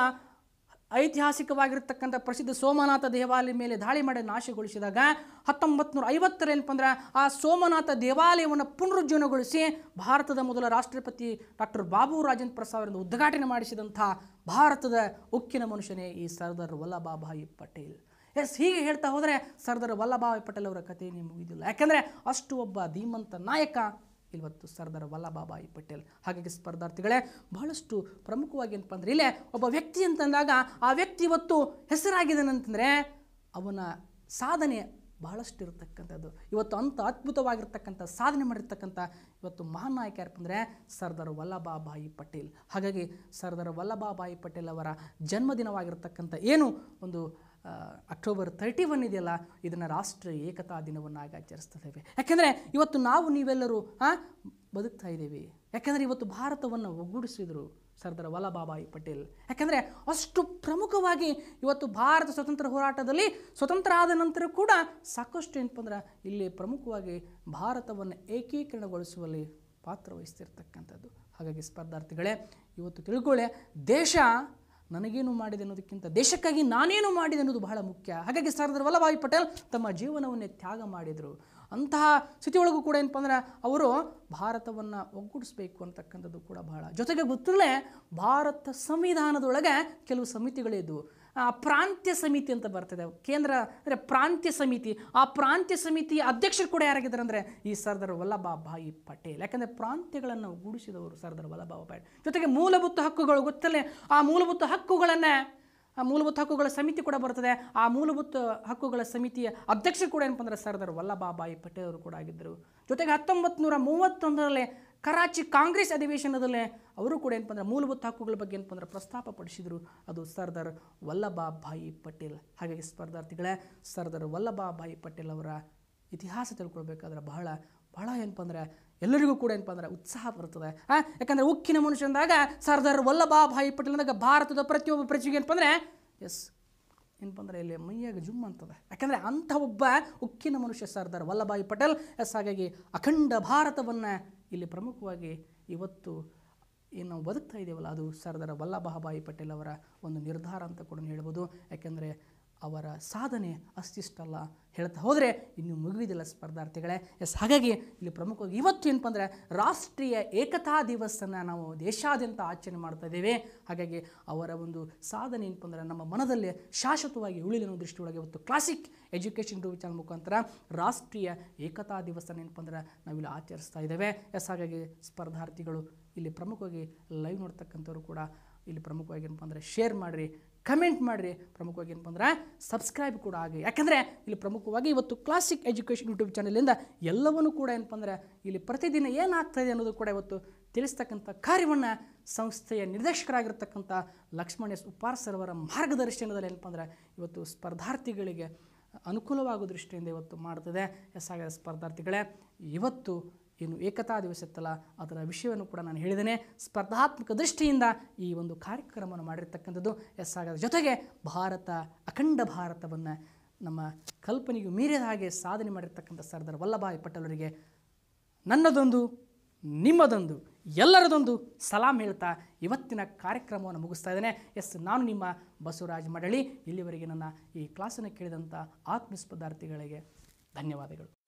S1: ಐತಿಹಾಸಿಕವಾಗಿರ್ತಕ್ಕಂಥ ಪ್ರಸಿದ್ಧ ಸೋಮನಾಥ ದೇವಾಲಯ ಮೇಲೆ ದಾಳಿ ಮಾಡಿ ನಾಶಗೊಳಿಸಿದಾಗ ಹತ್ತೊಂಬತ್ತು ನೂರ ಐವತ್ತರ ಏನಪ್ಪ ಅಂದ್ರೆ ಆ ಸೋಮನಾಥ ದೇವಾಲಯವನ್ನು ಪುನರುಜ್ಜೀವನಗೊಳಿಸಿ ಭಾರತದ ಮೊದಲ ರಾಷ್ಟ್ರಪತಿ ಡಾಕ್ಟರ್ ಬಾಬು ರಾಜೇಂದ್ರ ಪ್ರಸಾದ್ ಅವರಿಂದ ಉದ್ಘಾಟನೆ ಮಾಡಿಸಿದಂಥ ಭಾರತದ ಉಕ್ಕಿನ ಮನುಷ್ಯನೇ ಈ ಸರ್ದಾರ್ ವಲ್ಲಭಾಭಾಯಿ ಪಟೇಲ್ ಎಸ್ ಹೀಗೆ ಹೇಳ್ತಾ ಹೋದರೆ ಸರ್ದಾರ್ ವಲ್ಲಭಾಯಿ ಪಟೇಲ್ ಅವರ ಕಥೆಯೇ ಮುಗಿದಿಲ್ಲ ಯಾಕೆಂದರೆ ಅಷ್ಟು ಒಬ್ಬ ಧೀಮಂತ ನಾಯಕ ಇವತ್ತು ಸರ್ದಾರ್ ವಲ್ಲಭಾಬಾಯಿ ಪಟೇಲ್ ಹಾಗಾಗಿ ಸ್ಪರ್ಧಾರ್ಥಿಗಳೇ ಬಹಳಷ್ಟು ಪ್ರಮುಖವಾಗಿ ಏನಪ್ಪ ಅಂದರೆ ಇಲ್ಲೇ ಒಬ್ಬ ವ್ಯಕ್ತಿ ಅಂತಂದಾಗ ಆ ವ್ಯಕ್ತಿ ಇವತ್ತು ಹೆಸರಾಗಿದ್ದಾನಂತಂದರೆ ಅವನ ಸಾಧನೆ ಬಹಳಷ್ಟು ಇರತಕ್ಕಂಥದ್ದು ಇವತ್ತು ಅಂಥ ಅದ್ಭುತವಾಗಿರ್ತಕ್ಕಂಥ ಸಾಧನೆ ಮಾಡಿರ್ತಕ್ಕಂಥ ಇವತ್ತು ಮಹಾನ್ ನಾಯಕ ಯಾರಪ್ಪ ಅಂದರೆ ಸರ್ದಾರ್ ವಲ್ಲಭಾಬಾಯಿ ಪಟೇಲ್ ಹಾಗಾಗಿ ಸರ್ದಾರ್ ವಲ್ಲಭಾಬಾಯಿ ಪಟೇಲ್ ಅವರ ಜನ್ಮದಿನವಾಗಿರ್ತಕ್ಕಂಥ ಏನು ಒಂದು ಆ, ಅಕ್ಟೋಬರ್ ತರ್ಟಿ ಒನ್ ಇದೆಯಲ್ಲ ಇದನ್ನು ರಾಷ್ಟ್ರೀಯ ಏಕತಾ ದಿನವನ್ನಾಗಿ ಆಚರಿಸ್ತಿದ್ದೇವೆ ಯಾಕೆಂದರೆ ಇವತ್ತು ನಾವು ನೀವೆಲ್ಲರೂ ಆ, ಬದುಕ್ತಾ ಇದ್ದೀವಿ ಯಾಕೆಂದರೆ ಇವತ್ತು ಭಾರತವನ್ನು ಒಗ್ಗೂಡಿಸಿದರು ಸರ್ದಾರ್ ವಲ್ಲಭಾಬಾಯಿ ಪಟೇಲ್ ಯಾಕೆಂದರೆ ಅಷ್ಟು ಪ್ರಮುಖವಾಗಿ ಇವತ್ತು ಭಾರತ ಸ್ವತಂತ್ರ ಹೋರಾಟದಲ್ಲಿ ಸ್ವತಂತ್ರ ಆದ ನಂತರ ಕೂಡ ಸಾಕಷ್ಟು ಏನಪ್ಪ ಅಂದ್ರೆ ಇಲ್ಲಿ ಪ್ರಮುಖವಾಗಿ ಭಾರತವನ್ನು ಏಕೀಕರಣಗೊಳಿಸುವಲ್ಲಿ ಪಾತ್ರ ವಹಿಸ್ತಿರ್ತಕ್ಕಂಥದ್ದು ಹಾಗಾಗಿ ಸ್ಪರ್ಧಾರ್ಥಿಗಳೇ ಇವತ್ತು ತಿಳ್ಕೊಳ್ಳೆ ದೇಶ ನನಗೇನು ಮಾಡಿದೆ ಅನ್ನೋದಕ್ಕಿಂತ ದೇಶಕ್ಕಾಗಿ ನಾನೇನು ಮಾಡಿದೆ ಅನ್ನೋದು ಬಹಳ ಮುಖ್ಯ ಹಾಗಾಗಿ ಸರ್ದಾರ್ ವಲ್ಲಭಾಯಿ ಪಟೇಲ್ ತಮ್ಮ ಜೀವನವನ್ನೇ ತ್ಯಾಗ ಮಾಡಿದರು ಅಂತಹ ಸ್ಥಿತಿಯೊಳಗೂ ಕೂಡ ಏನಪ್ಪ ಅಂದ್ರೆ ಅವರು ಭಾರತವನ್ನು ಒಗ್ಗೂಡಿಸ್ಬೇಕು ಅಂತಕ್ಕಂಥದ್ದು ಕೂಡ ಬಹಳ ಜೊತೆಗೆ ಗೊತ್ತಿರಲೇ ಭಾರತ ಸಂವಿಧಾನದೊಳಗೆ ಕೆಲವು ಸಮಿತಿಗಳಿದ್ವು ಆ ಪ್ರಾಂತ್ಯ ಸಮಿತಿ ಅಂತ ಬರ್ತದೆ ಕೇಂದ್ರ ಅಂದರೆ ಪ್ರಾಂತ್ಯ ಸಮಿತಿ ಆ ಪ್ರಾಂತ್ಯ ಸಮಿತಿ ಅಧ್ಯಕ್ಷರು ಕೂಡ ಯಾರಾಗಿದ್ದಾರೆ ಅಂದರೆ ಈ ಸರ್ದಾರ್ ವಲ್ಲಭಾಭಾಯಿ ಪಟೇಲ್ ಯಾಕಂದರೆ ಪ್ರಾಂತ್ಯಗಳನ್ನು ಒಗ್ಗೂಡಿಸಿದವರು ಸರ್ದಾರ್ ವಲ್ಲಭಾಭಾಯಿ ಪಟೇಲ್ ಜೊತೆಗೆ ಮೂಲಭೂತ ಹಕ್ಕುಗಳು ಗೊತ್ತಲ್ಲೇ ಆ ಮೂಲಭೂತ ಹಕ್ಕುಗಳನ್ನೇ ಆ ಮೂಲಭೂತ ಹಕ್ಕುಗಳ ಸಮಿತಿ ಕೂಡ ಬರ್ತದೆ ಆ ಮೂಲಭೂತ ಹಕ್ಕುಗಳ ಸಮಿತಿಯ ಅಧ್ಯಕ್ಷರು ಕೂಡ ಏನಪ್ಪ ಅಂದ್ರೆ ಸರ್ದಾರ್ ವಲ್ಲಭಾಬಾಯಿ ಪಟೇಲ್ ಅವರು ಕೂಡ ಆಗಿದ್ದರು ಜೊತೆಗೆ ಹತ್ತೊಂಬತ್ತು ನೂರ ಮೂವತ್ತೊಂದರಲ್ಲೇ ಕರಾಚಿ ಕಾಂಗ್ರೆಸ್ ಅಧಿವೇಶನದಲ್ಲೇ ಅವರು ಕೂಡ ಏನಪ್ಪ ಅಂದ್ರೆ ಮೂಲಭೂತ ಹಕ್ಕುಗಳ ಬಗ್ಗೆ ಏನಪ್ಪ ಅಂದ್ರೆ ಪ್ರಸ್ತಾಪ ಪಡಿಸಿದರು ಅದು ಸರ್ದಾರ್ ವಲ್ಲಭಾಭಾಯಿ ಪಟೇಲ್ ಹಾಗಾಗಿ ಸ್ಪರ್ಧಾರ್ಥಿಗಳೇ ಸರ್ದಾರ್ ವಲ್ಲಭಾಭಾಯಿ ಪಟೇಲ್ ಅವರ ಇತಿಹಾಸ ತಿಳ್ಕೊಳ್ಬೇಕಾದ್ರೆ ಬಹಳ ಬಹಳ ಏನಪ್ಪ ಅಂದ್ರೆ ಎಲ್ಲರಿಗೂ ಕೂಡ ಏನಪ್ಪ ಅಂದ್ರೆ ಉತ್ಸಾಹ ಬರ್ತದೆ ಆ, ಯಾಕಂದ್ರೆ ಉಕ್ಕಿನ ಮನುಷ್ಯ ಅಂದಾಗ ಸರ್ದಾರ್ ವಲ್ಲಭಾಭಾಯಿ ಪಟೇಲ್ ಅಂದಾಗ ಭಾರತದ ಪ್ರತಿಯೊಬ್ಬ ಪ್ರಜೆಗೆ ಏನಪ್ಪ ಅಂದ್ರೆ ಎಸ್ ಏನಪ್ಪ ಅಂದ್ರೆ ಇಲ್ಲಿ ಮೈಯಾಗ ಜುಮ್ ಅಂತದೆ ಯಾಕಂದರೆ ಅಂಥ ಒಬ್ಬ ಉಕ್ಕಿನ ಮನುಷ್ಯ ಸರ್ದಾರ್ ವಲ್ಲಭಾಯಿ ಪಟೇಲ್ ಎಸ್ ಹಾಗಾಗಿ ಅಖಂಡ ಭಾರತವನ್ನು ಇಲ್ಲಿ ಪ್ರಮುಖವಾಗಿ ಇವತ್ತು ಏನು ನಾವು ಬದುಕ್ತಾ ಇದ್ದೇವಲ್ಲ ಅದು ಸರ್ದಾರ್ ವಲ್ಲಭಾಬಾಯಿ ಪಟೇಲ್ ಅವರ ಒಂದು ನಿರ್ಧಾರ ಅಂತ ಕೂಡ ಹೇಳ್ಬೋದು ಯಾಕೆಂದರೆ ಅವರ ಸಾಧನೆ ಅಷ್ಟಿಷ್ಟಲ್ಲ ಹೇಳ್ತಾ ಹೋದರೆ ಇನ್ನು ಮುಗಿದಿಲ್ಲ ಸ್ಪರ್ಧಾರ್ಥಿಗಳೇ ಎಸ್ ಹಾಗಾಗಿ ಇಲ್ಲಿ ಪ್ರಮುಖವಾಗಿ ಇವತ್ತು ಏನಪ್ಪ ಅಂದರೆ ರಾಷ್ಟ್ರೀಯ ಏಕತಾ ದಿವಸನ ನಾವು ದೇಶಾದ್ಯಂತ ಆಚರಣೆ ಮಾಡ್ತಾ ಇದ್ದೇವೆ ಹಾಗಾಗಿ ಅವರ ಒಂದು ಸಾಧನೆ ಏನಪ್ಪ ಅಂದರೆ ನಮ್ಮ ಮನದಲ್ಲಿ ಶಾಶ್ವತವಾಗಿ ಉಳಿಲಿ ಅನ್ನೋ ದೃಷ್ಟಿಯೊಳಗೆ ಇವತ್ತು ಕ್ಲಾಸಿಕ್ ಎಜುಕೇಷನ್ ಯೂಟ್ಯೂಬ್ ಚಾನಲ್ ಮುಖಾಂತರ ರಾಷ್ಟ್ರೀಯ ಏಕತಾ ದಿವಸನ ಏನಪ್ಪ ಅಂದ್ರೆ ನಾವಿಲ್ಲಿ ಆಚರಿಸ್ತಾ ಇದ್ದೇವೆ ಎಸ್ ಹಾಗಾಗಿ ಸ್ಪರ್ಧಾರ್ಥಿಗಳು ಇಲ್ಲಿ ಪ್ರಮುಖವಾಗಿ ಲೈವ್ ನೋಡ್ತಕ್ಕಂಥವ್ರು ಕೂಡ ಇಲ್ಲಿ ಪ್ರಮುಖವಾಗಿ ಏನಪ್ಪ ಅಂದರೆ ಶೇರ್ ಮಾಡಿರಿ ಕಮೆಂಟ್ ಮಾಡಿರಿ ಪ್ರಮುಖವಾಗಿ ಏನಪ್ಪ ಅಂದ್ರೆ ಸಬ್ಸ್ಕ್ರೈಬ್ ಕೂಡ ಆಗಿ ಯಾಕಂದರೆ ಇಲ್ಲಿ ಪ್ರಮುಖವಾಗಿ ಇವತ್ತು ಕ್ಲಾಸಿಕ್ ಎಜುಕೇಷನ್ ಯೂಟ್ಯೂಬ್ ಚಾನಲಿಂದ ಎಲ್ಲವನ್ನೂ ಕೂಡ ಏನಪ್ಪ ಅಂದರೆ ಇಲ್ಲಿ ಪ್ರತಿದಿನ ಏನಾಗ್ತಾಯಿದೆ ಅನ್ನೋದು ಕೂಡ ಇವತ್ತು ತಿಳಿಸ್ತಕ್ಕಂಥ ಕಾರ್ಯವನ್ನು ಸಂಸ್ಥೆಯ ನಿರ್ದೇಶಕರಾಗಿರ್ತಕ್ಕಂಥ ಲಕ್ಷ್ಮಣ್ ಎಸ್ ಉಪಾರ್ ಸರ್ ಅವರ ಮಾರ್ಗದರ್ಶನದಲ್ಲಿ ಏನಪ್ಪ ಅಂದರೆ ಇವತ್ತು ಸ್ಪರ್ಧಾರ್ಥಿಗಳಿಗೆ ಅನುಕೂಲವಾಗೋ ದೃಷ್ಟಿಯಿಂದ ಇವತ್ತು ಮಾಡ್ತದೆ ಎಸ್ ಹಾಗಾದ ಸ್ಪರ್ಧಾರ್ಥಿಗಳೇ ಇವತ್ತು ಏನು ಏಕತಾ ದಿವಸ ಇತ್ತಲ್ಲ ಅದರ ವಿಷಯವನ್ನು ಕೂಡ ನಾನು ಹೇಳಿದ್ದೇನೆ ಸ್ಪರ್ಧಾತ್ಮಕ ದೃಷ್ಟಿಯಿಂದ ಈ ಒಂದು ಕಾರ್ಯಕ್ರಮವನ್ನು ಮಾಡಿರ್ತಕ್ಕಂಥದ್ದು ಎಸ್ ಹಾಗಾದ ಜೊತೆಗೆ ಭಾರತ ಅಖಂಡ ಭಾರತವನ್ನು ನಮ್ಮ ಕಲ್ಪನೆಗೂ ಮೀರಿದ ಹಾಗೆ ಸಾಧನೆ ಮಾಡಿರ್ತಕ್ಕಂಥ ಸರ್ದಾರ್ ವಲ್ಲಭಾಯಿ ಪಟೇಲ್ ಅವರಿಗೆ ನನ್ನದೊಂದು ನಿಮ್ಮದೊಂದು ಎಲ್ಲರದೊಂದು ಸಲಾಂ ಹೇಳ್ತಾ ಇವತ್ತಿನ ಕಾರ್ಯಕ್ರಮವನ್ನು ಮುಗಿಸ್ತಾ ಇದ್ದೇನೆ ಎಸ್ ನಾನು ನಿಮ್ಮ ಬಸವರಾಜ್ ಮಡಳಿ ಇಲ್ಲಿವರೆಗೆ ನನ್ನ ಈ ಕ್ಲಾಸನ್ನು ಕೇಳಿದಂಥ ಆತ್ಮ ಸ್ಪರ್ಧಾರ್ಥಿಗಳಿಗೆ ಧನ್ಯವಾದಗಳು